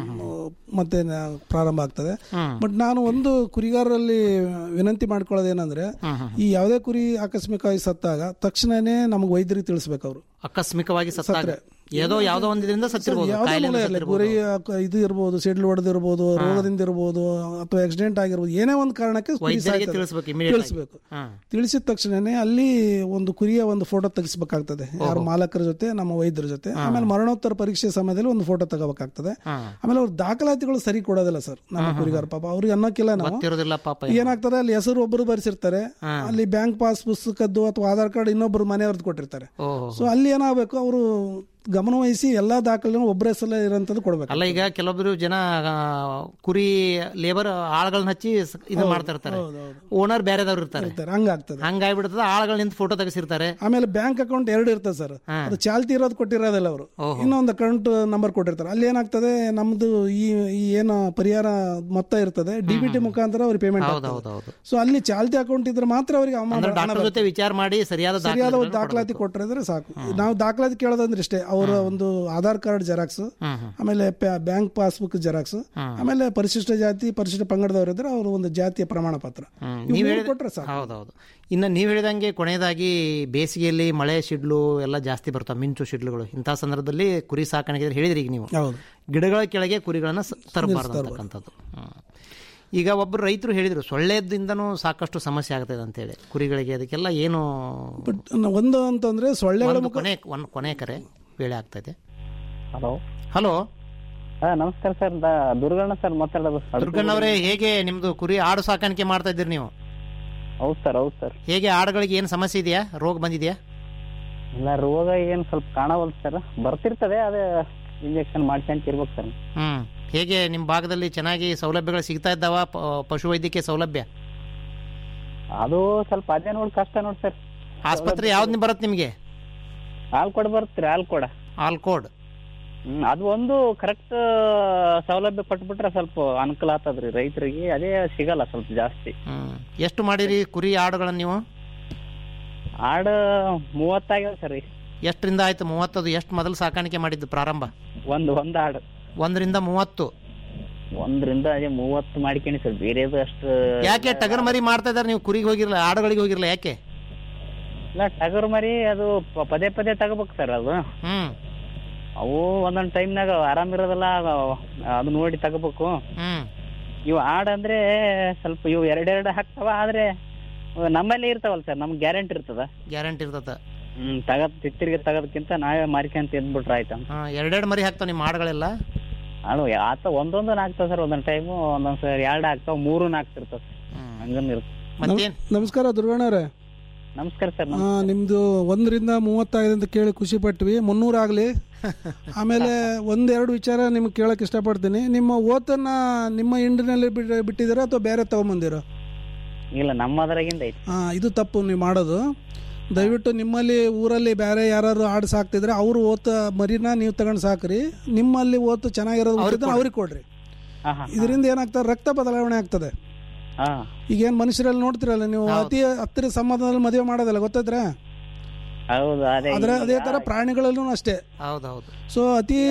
ಮತ್ತೆ ನ- ಪ್ರಾರಂಭ ಆಗ್ತದೆ ಬಟ್ ನಾನು ಒಂದು ಕುರಿಗಾರರಲ್ಲಿ ವಿನಂತಿ ಮಾಡ್ಕೊಳ್ಳೋದೇನಂದ್ರೆ ಈ ಯಾವುದೇ ಕುರಿ ಆಕಸ್ಮಿಕವಾಗಿ ಸತ್ತಾಗ ತಕ್ಷಣನೇ ನಮಗೆ ವೈದ್ಯರಿಗೆ ತಿಳಿಸ್ಬೇಕು ಅವರು ಆಕಸ್ಮಿಕವಾಗಿ ಸತ್ತಾಗ ಏನೋ ಯಾವುದೋ ಒಂದರಿಂದ ಸತ್ತಿರ್ಬೋದು ಯಾವುದೇ ಕಾಯಿಲೆಯಿಂದ ಮೂಲ ಇರ್ಲಿ, ಸತ್ತಿರ್ಬೋದು. ಗುರಿ ಆಕ- ಇದು ಇರ್ಬೋದು ಸಿಡ್ಲು ಹೊಡೆದಿರ್ಬೋದು ರೋಗದಿಂದ ಇರ್ಬೋದು ಅಥವಾ ಆಕ್ಸಿಡೆಂಟ್ ಆಗಿರ್ಬೋದು ಏನೇ ಒಂದು ಕಾರಣಕ್ಕೆ ಕುರಿ ವೈದ್ಯರಿಗೆ ಸಾಯ್ತದೆ. ತಿಳಿಸ್ಬೇಕು immediate ಆಗಿ. ತಿಳಿಸ್ಬೇಕು ಹಾ. ತಿಳಿಸಿದ ತಕ್ಷಣನೇ ಅಲ್ಲಿ ಒಂದು ಕುರಿಯ ಒಂದು ಫೋಟೋ ತೆಗಿಸ್ಬೇಕಾಗ್ತದೆ ಯಾರು ಮಾಲಕರ ಜೊತೆ ನಮ್ಮ ವೈದ್ಯರ ಜೊತೆ ಆಮೇಲೆ ಮರಣೋತ್ತರ ಪರೀಕ್ಷೆ ಸಮಯದಲ್ಲಿ ಒಂದು ಫೋಟೋ ತಗೋಬೇಕಾಗ್ತದೆ ಆಮೇಲೆ ಅವ್ರ ದಾಖಲಾತಿಗಳು ಸರಿ ಕೊಡೋದಿಲ್ಲ ಸರ್ ನಮ್ಮ ಕುರಿಗಾರ ಪಾಪ ಅವ್ರಿಗೆ ಅನ್ನೋಕ್ಕಿಲ್ಲ ನಾವು ಗೊತ್ತಿರೋದಿಲ್ಲ ಪಾಪ ಏನಾಗ್ತದೆ ಅಲ್ಲಿ ಹೆಸರು ಒಬ್ಬರು ಬರೆಸಿರ್ತಾರೆ ಅಲ್ಲಿ ಬ್ಯಾಂಕ್ ಪಾಸ್ ಪುಸ್ತಕದ್ದು ಅಥವಾ ಆಧಾರ್ ಕಾರ್ಡ್ ಇನ್ನೊಬ್ಬರು ಮನೆಯವ್ರದ್ದು ಕೊಟ್ಟಿರ್ತಾರೆ ಓಹೋ. ಸೊ ಅಲ್ಲಿ ಏನಾಗಬೇಕು ಅವರು ಗಮನವಹಿಸಿ ಎಲ್ಲಾ ದಾಖಲೆನೂ ಒಬ್ಬರ ಹೆಸರಲ್ಲೇ ಇರೋಂಥದ್ದು ಕೊಡ್ಬೇಕು ಅಲ್ಲ ಈಗ ಕೆಲವೊಬ್ರು ಜನ ಆ, ಕುರಿ ಲೇಬರ್ ಆಳ್ಗಳನ್ನ ಹಚ್ಚಿ ಸ- ಇದನ್ನ ಮಾಡ್ತಾ ಇರ್ತಾರೆ ಓನರ್ ಬೇರೆದವ್ರು ಇರ್ತಾರೆ ಹಂಗಾಗ್ತದೆ ಹಂಗಾಗ್ಬಿಡ್ತದೆ ಆಳ್ಗಳ ನಿಂತು ಫೋಟೋ ತೆಗೆಸಿರ್ತಾರೆ ಆಮೇಲೆ ಬ್ಯಾಂಕ್ ಅಕೌಂಟ್ ಎರಡು ಇರ್ತದೆ ಸರ್ ಅದು ಚಾಲ್ತಿ ಇರೋದು ಕೊಟ್ಟಿರೋದಿಲ್ಲ ಅವರು ಇನ್ನೊಂದು ಅಕೌಂಟ್ ನಂಬರ್ ಕೊಟ್ಟಿರ್ತಾರೆ ಅಲ್ಲಿ ಏನಾಗ್ತದೆ ನಮ್ದು ಈ ಈ ಏನು ಪರಿಹಾರ ಮೊತ್ತ ಇರ್ತದೆ ಡಿ ಬಿ ಟಿ ಮುಖಾಂತರ ಅವ್ರಿಗೆ ಪೇಮೆಂಟ್ ಹೌದು ಹೌದು ಹೌದು ಸೊ ಅಲ್ಲಿ ಚಾಲ್ತಿ ಅಕೌಂಟ್ ಇದ್ರೆ ಮಾತ್ರ ಅವರಿಗೆ ಅಂದ್ರೆ ಡಾಕ್ಟರ್ ಜೊತೆ ವಿಚಾರ ಮಾಡಿ ಸರಿಯಾದ ಸರಿಯಾದ ದಾಖಲೆಗಳನ್ನ ಒಂದು ದಾಖಲಾತಿ ಕೊಟ್ಟರೆ ಸಾಕು ನಾವು ದಾಖಲಾತಿ ಕೇಳೋದಂದ್ರೆ ಇಷ್ಟೇ ಅವರ ಒಂದು ಆಧಾರ್ ಕಾರ್ಡ್ ಜೆರಾಕ್ಸ್ ಆಮೇಲೆ ಬ್ಯಾಂಕ್ ಪಾಸ್ಬುಕ್ ಜೆರಾಕ್ಸ್ ಆಮೇಲೆ ಪರಿಶಿಷ್ಟ ಜಾತಿ ಪರಿಶಿಷ್ಟ ಪಂಗಡದವರು ಇದ್ರೆ ಅವರು ಒಂದು ಜಾತಿಯ ಪ್ರಮಾಣ ಪತ್ರ ಇವು ನೀವು ಮೂರು ಹೇಳಿದ ಕೊಟ್ರೆ ಸಾಕು ಹೌದೌದು ಇನ್ನು ನೀವು ಹೇಳಿದಂಗೆ ಕೊನೆಯದಾಗಿ ಬೇಸಿಗೆಯಲ್ಲಿ ಮಳೆ ಶಿಡ್ಲು ಎಲ್ಲ ಜಾಸ್ತಿ ಬರ್ತಾವೆ ಮಿಂಚು ಶಿಡ್ಲುಗಳು ಇಂಥ ಸಂದರ್ಭದಲ್ಲಿ ಕುರಿ ಸಾಕಾಣಿಕೆ ಇದ್ರೆ ಹೇಳಿದ್ರಿ ಈಗ ನೀವು ಹೌದು ಗಿಡಗಳ ಕೆಳಗೆ ಕುರಿಗಳನ್ನ ಸ- ತರಬಾರ್ದು ಅಂತಕ್ಕಂಥದ್ದು ಹ್ಮ್. ಈಗ ಒಬ್ಬರು ರೈತರು ಹೇಳಿದ್ರು ಸೊಳ್ಳೆದಿಂದನೂ ಸಾಕಷ್ಟು ಸಮಸ್ಯೆ ಆಗ್ತದೆ ಅಂತೇಳಿ ಕುರಿಗಳಿಗೆ ಅದಕ್ಕೆಲ್ಲ ಏನು ಬಟ್ ಒಂದು ಅಂತಂದ್ರೆ ಸೊಳ್ಳೆಗಳ ಒಂದು ಮುಖ ಕೊನೆ ಒಂದು ಕೊನೆ ಕರೆ ವೇಳೆ ಆಗ್ತದೆ ಹಲೋ ಹಲೋ ಹಾ ನಮಸ್ಕಾರ ಸರ್ ದುರ್ಗಣ್ಣ ಸರ್ ಮಾತಾಡೋದು ದುರ್ಗಣ್ಣವರೇ ಹೇಗೆ ನಿಮ್ದು ಕುರಿ ಆಡು ಸಾಕಾಣಿಕೆ ಮಾಡ್ತಾ ಇದ್ದೀರಿ ನೀವು ಹೌದು ಸರ್ ಹೌದು ಸರ್ ಹೇಗೆ ಆಡುಗಳಿಗೆ ಏನು ಸಮಸ್ಯೆ ಇದೆಯಾ ರೋಗ ಬಂದಿದೆಯಾ ಇಲ್ಲ ರೋಗ ಏನ್ ಸ್ವಲ್ಪ ಕಾಣವಲ್ದು ಸರ್ ಬರ್ತಿರ್ತದೆ ಅದೇ ಇಂಜೆಕ್ಷನ್ ಮಾಡ್ಕೊಂತ ಇರ್ಬೇಕು ಸರ್ ಹ್ಮ್ ಹೇಗೆ ನಿಮ್ಮ ಭಾಗದಲ್ಲಿ ಚೆನ್ನಾಗಿ ಸೌಲಭ್ಯಗಳು ಸಿಗ್ತಾ ಇದ್ದಾವ ಪ- ಪಶುವೈದ್ಯಕೀಯ ಸೌಲಭ್ಯ ಅದು ಸ್ವಲ್ಪ ಅದೇ ನೋಡಿ ಕಷ್ಟ ನೋಡಿ ಸರ್ ಆಸ್ಪತ್ರೆ ಯಾವ್ದು ಬರುತ್ತೆ ನಿಮಗೆ ಹಾಲ್ ಕೊಡ ಬರ್ತೀರಿ ಹಾಲ್ ಕೊಡ ಆಲ್ಕೋಡ್ ಹ್ಮ್ ಅದು ಒಂದು ಕರೆಕ್ಟ್ ಸೌಲಭ್ಯ ಕೊಟ್ಬಿಟ್ರೆ ಸ್ವಲ್ಪ ಅನುಕೂಲ ಆಗ್ತದ್ರಿ ರೈತರಿಗೆ ಅದೇ ಸಿಗಲ್ಲ ಸ್ವಲ್ಪ ಜಾಸ್ತಿ ಹ್ಮ್ ಎಷ್ಟು ಮಾಡಿರಿ ಕುರಿ ಆಡುಗಳನ್ನು ನೀವು ಆಡು ಮೂವತ್ತಾಗ್ಯಾವ ಸರ್ ಎಷ್ಟರಿಂದ ಆಯ್ತು ಮೂವತ್ತದು ಎಷ್ಟು ಮೊದಲು ಸಾಕಾಣಿಕೆ ಮಾಡಿದ್ದು ಪ್ರಾರಂಭ ಒಂದು ಒಂದು ಆಡು ಒಂದರಿಂದ ಮೂವತ್ತು ಒಂದರಿಂದ ಅದೇ ಮೂವತ್ತು ಮಾಡ್ಕೊಂಡು ಸರ್ ಬೇರೆದು ಅಷ್ಟು ಯಾಕೆ ಟಗರ್ ಮರಿ ಮಾಡ್ತಾ ಇದಾರೆ ನೀವು ಕುರಿಗೆ ಹೋಗಿರಲ್ಲ ಆಡುಗಳಿಗೆ ಹೋಗಿರಲ್ಲ ಯಾಕೆ ಇಲ್ಲ ಟಗರ್ ಮರಿ ಅದು ಪ- ಪದೇ ಪದೇ ತಗೋಬೇಕು ಸರ್ ಅದು ಹ್ಮ್ ಅವು ಒಂದೊಂದ್ ಟೈಮ್ನಾಗ ಆರಾಮ್ ಇರೋದಲ್ಲ ಅದು ನೋಡಿ ತಗೋಬೇಕು ಹ್ಮ್ ಇವು ಆಡ್ ಅಂದ್ರೆ ಸ್ವಲ್ಪ ಇವು ಎರಡೆರಡು ಹಾಕ್ತಾವ ಆದ್ರೆ ನಮ್ಮಲ್ಲಿ ಇರ್ತಾವಲ್ಲ ಸರ್ ನಮ್ಗೆ ಗ್ಯಾರಂಟಿ ಇರ್ತದ ಗ್ಯಾರಂಟಿ ಇರ್ತದ ಹ್ಮ್ ತಗದ್ ತಿತ್ತಿರಿಗೆ ತಗೋದಕ್ಕಿಂತ ನಾವೇ ಮಾರ್ಕೊಂತ ಎದ್ಬಿಟ್ರೆ ಆಯ್ತಂತ ಹಾ ಎರಡೆರಡು ಮರಿ ಹಾಕ್ತಾವ ನಿಮ್ಮ ಆಡುಗಳೆಲ್ಲ ಅಳು ಆತ ಒಂದೊಂದು ಹಾಕ್ತಾವ ಸರ್ ಒಂದೊಂದ್ ಟೈಮು ಒಂದೊಂದ್ ಸರ್ ಎರಡು ಹಾಕ್ತಾವ ಮೂರು ಹಾಕ್ತಿರ್ತಾವ ಹಂಗನ್ ಇರುತ್ತೆ ಮತ್ತೇನ್ ನಮಸ್ಕಾರ ದುರ್ಗಣ್ಣವ್ರೆ ನಮಸ್ಕಾರ ಸರ್ ಆ, ನಿಮ್ದು ಒಂದರಿಂದ ಮೂವತ್ತೈದು ಅಂತ ಕೇಳಿ ಖುಷಿ ಪಟ್ವಿ ಮುನ್ನೂರು ಆಗಲಿ ಆಮೇಲೆ ಒಂದೆರಡು ವಿಚಾರ ನಿಮ್ಗೆ ಕೇಳಕ್ ಇಷ್ಟಪಡ್ತೀನಿ ನಿಮ್ಮ ಓತನ್ನ ನಿಮ್ಮ ಹಿಂಡಿನಲ್ಲಿ ಬಿಟ್- ಬಿಟ್ಟಿದ್ದೀರಾ ಅಥವಾ ಬೇರೆ ತಗೊಂಬಂದಿರೋ ಇಲ್ಲ ನಮ್ಮದ್ರಾಗಿಂದ ಐತಿ ಆ, ಇದು ತಪ್ಪು ನೀವು ಮಾಡೋದು ದಯವಿಟ್ಟು ನಿಮ್ಮಲ್ಲಿ ಊರಲ್ಲಿ ಬೇರೆ ಯಾರು ಆಡು ಸಾಕ್ತಿದ್ರೆ ಅವ್ರು ಓತ ಮರಿನ ನೀವು ತಗೊಂಡು ಸಾಕ್ರಿ ನಿಮ್ಮಲ್ಲಿ ಓತು ಚೆನ್ನಾಗಿರೋದು ಹುಟ್ಟಿದ್ರೆ ಅವ್ರಿಗೆ ಕೊಡ್ರಿ ಹಾ ಹಾ ಇದರಿಂದ ಏನಾಗ್ತದೆ ರಕ್ತ ಬದಲಾವಣೆ ಆಗ್ತದೆ ಹಾ ಈಗೇನು ಮನುಷ್ಯರಲ್ಲಿ ನೋಡ್ತಿರಲ್ಲ ನೀವು ಅತಿ ಹತ್ತಿರ ಸಂಬಂಧದಲ್ಲಿ ಮದುವೆ ಮಾಡೋದಲ್ಲ ಗೊತ್ತಾದ್ರೆ ಹೌದು ಅದೇ ಆದ್ರೆ ಈಗ- ಅದೇ ತರ ಪ್ರಾಣಿಗಳಲ್ಲೂ ಅಷ್ಟೇ ಹೌದೌದು ಸೊ ಅತಿ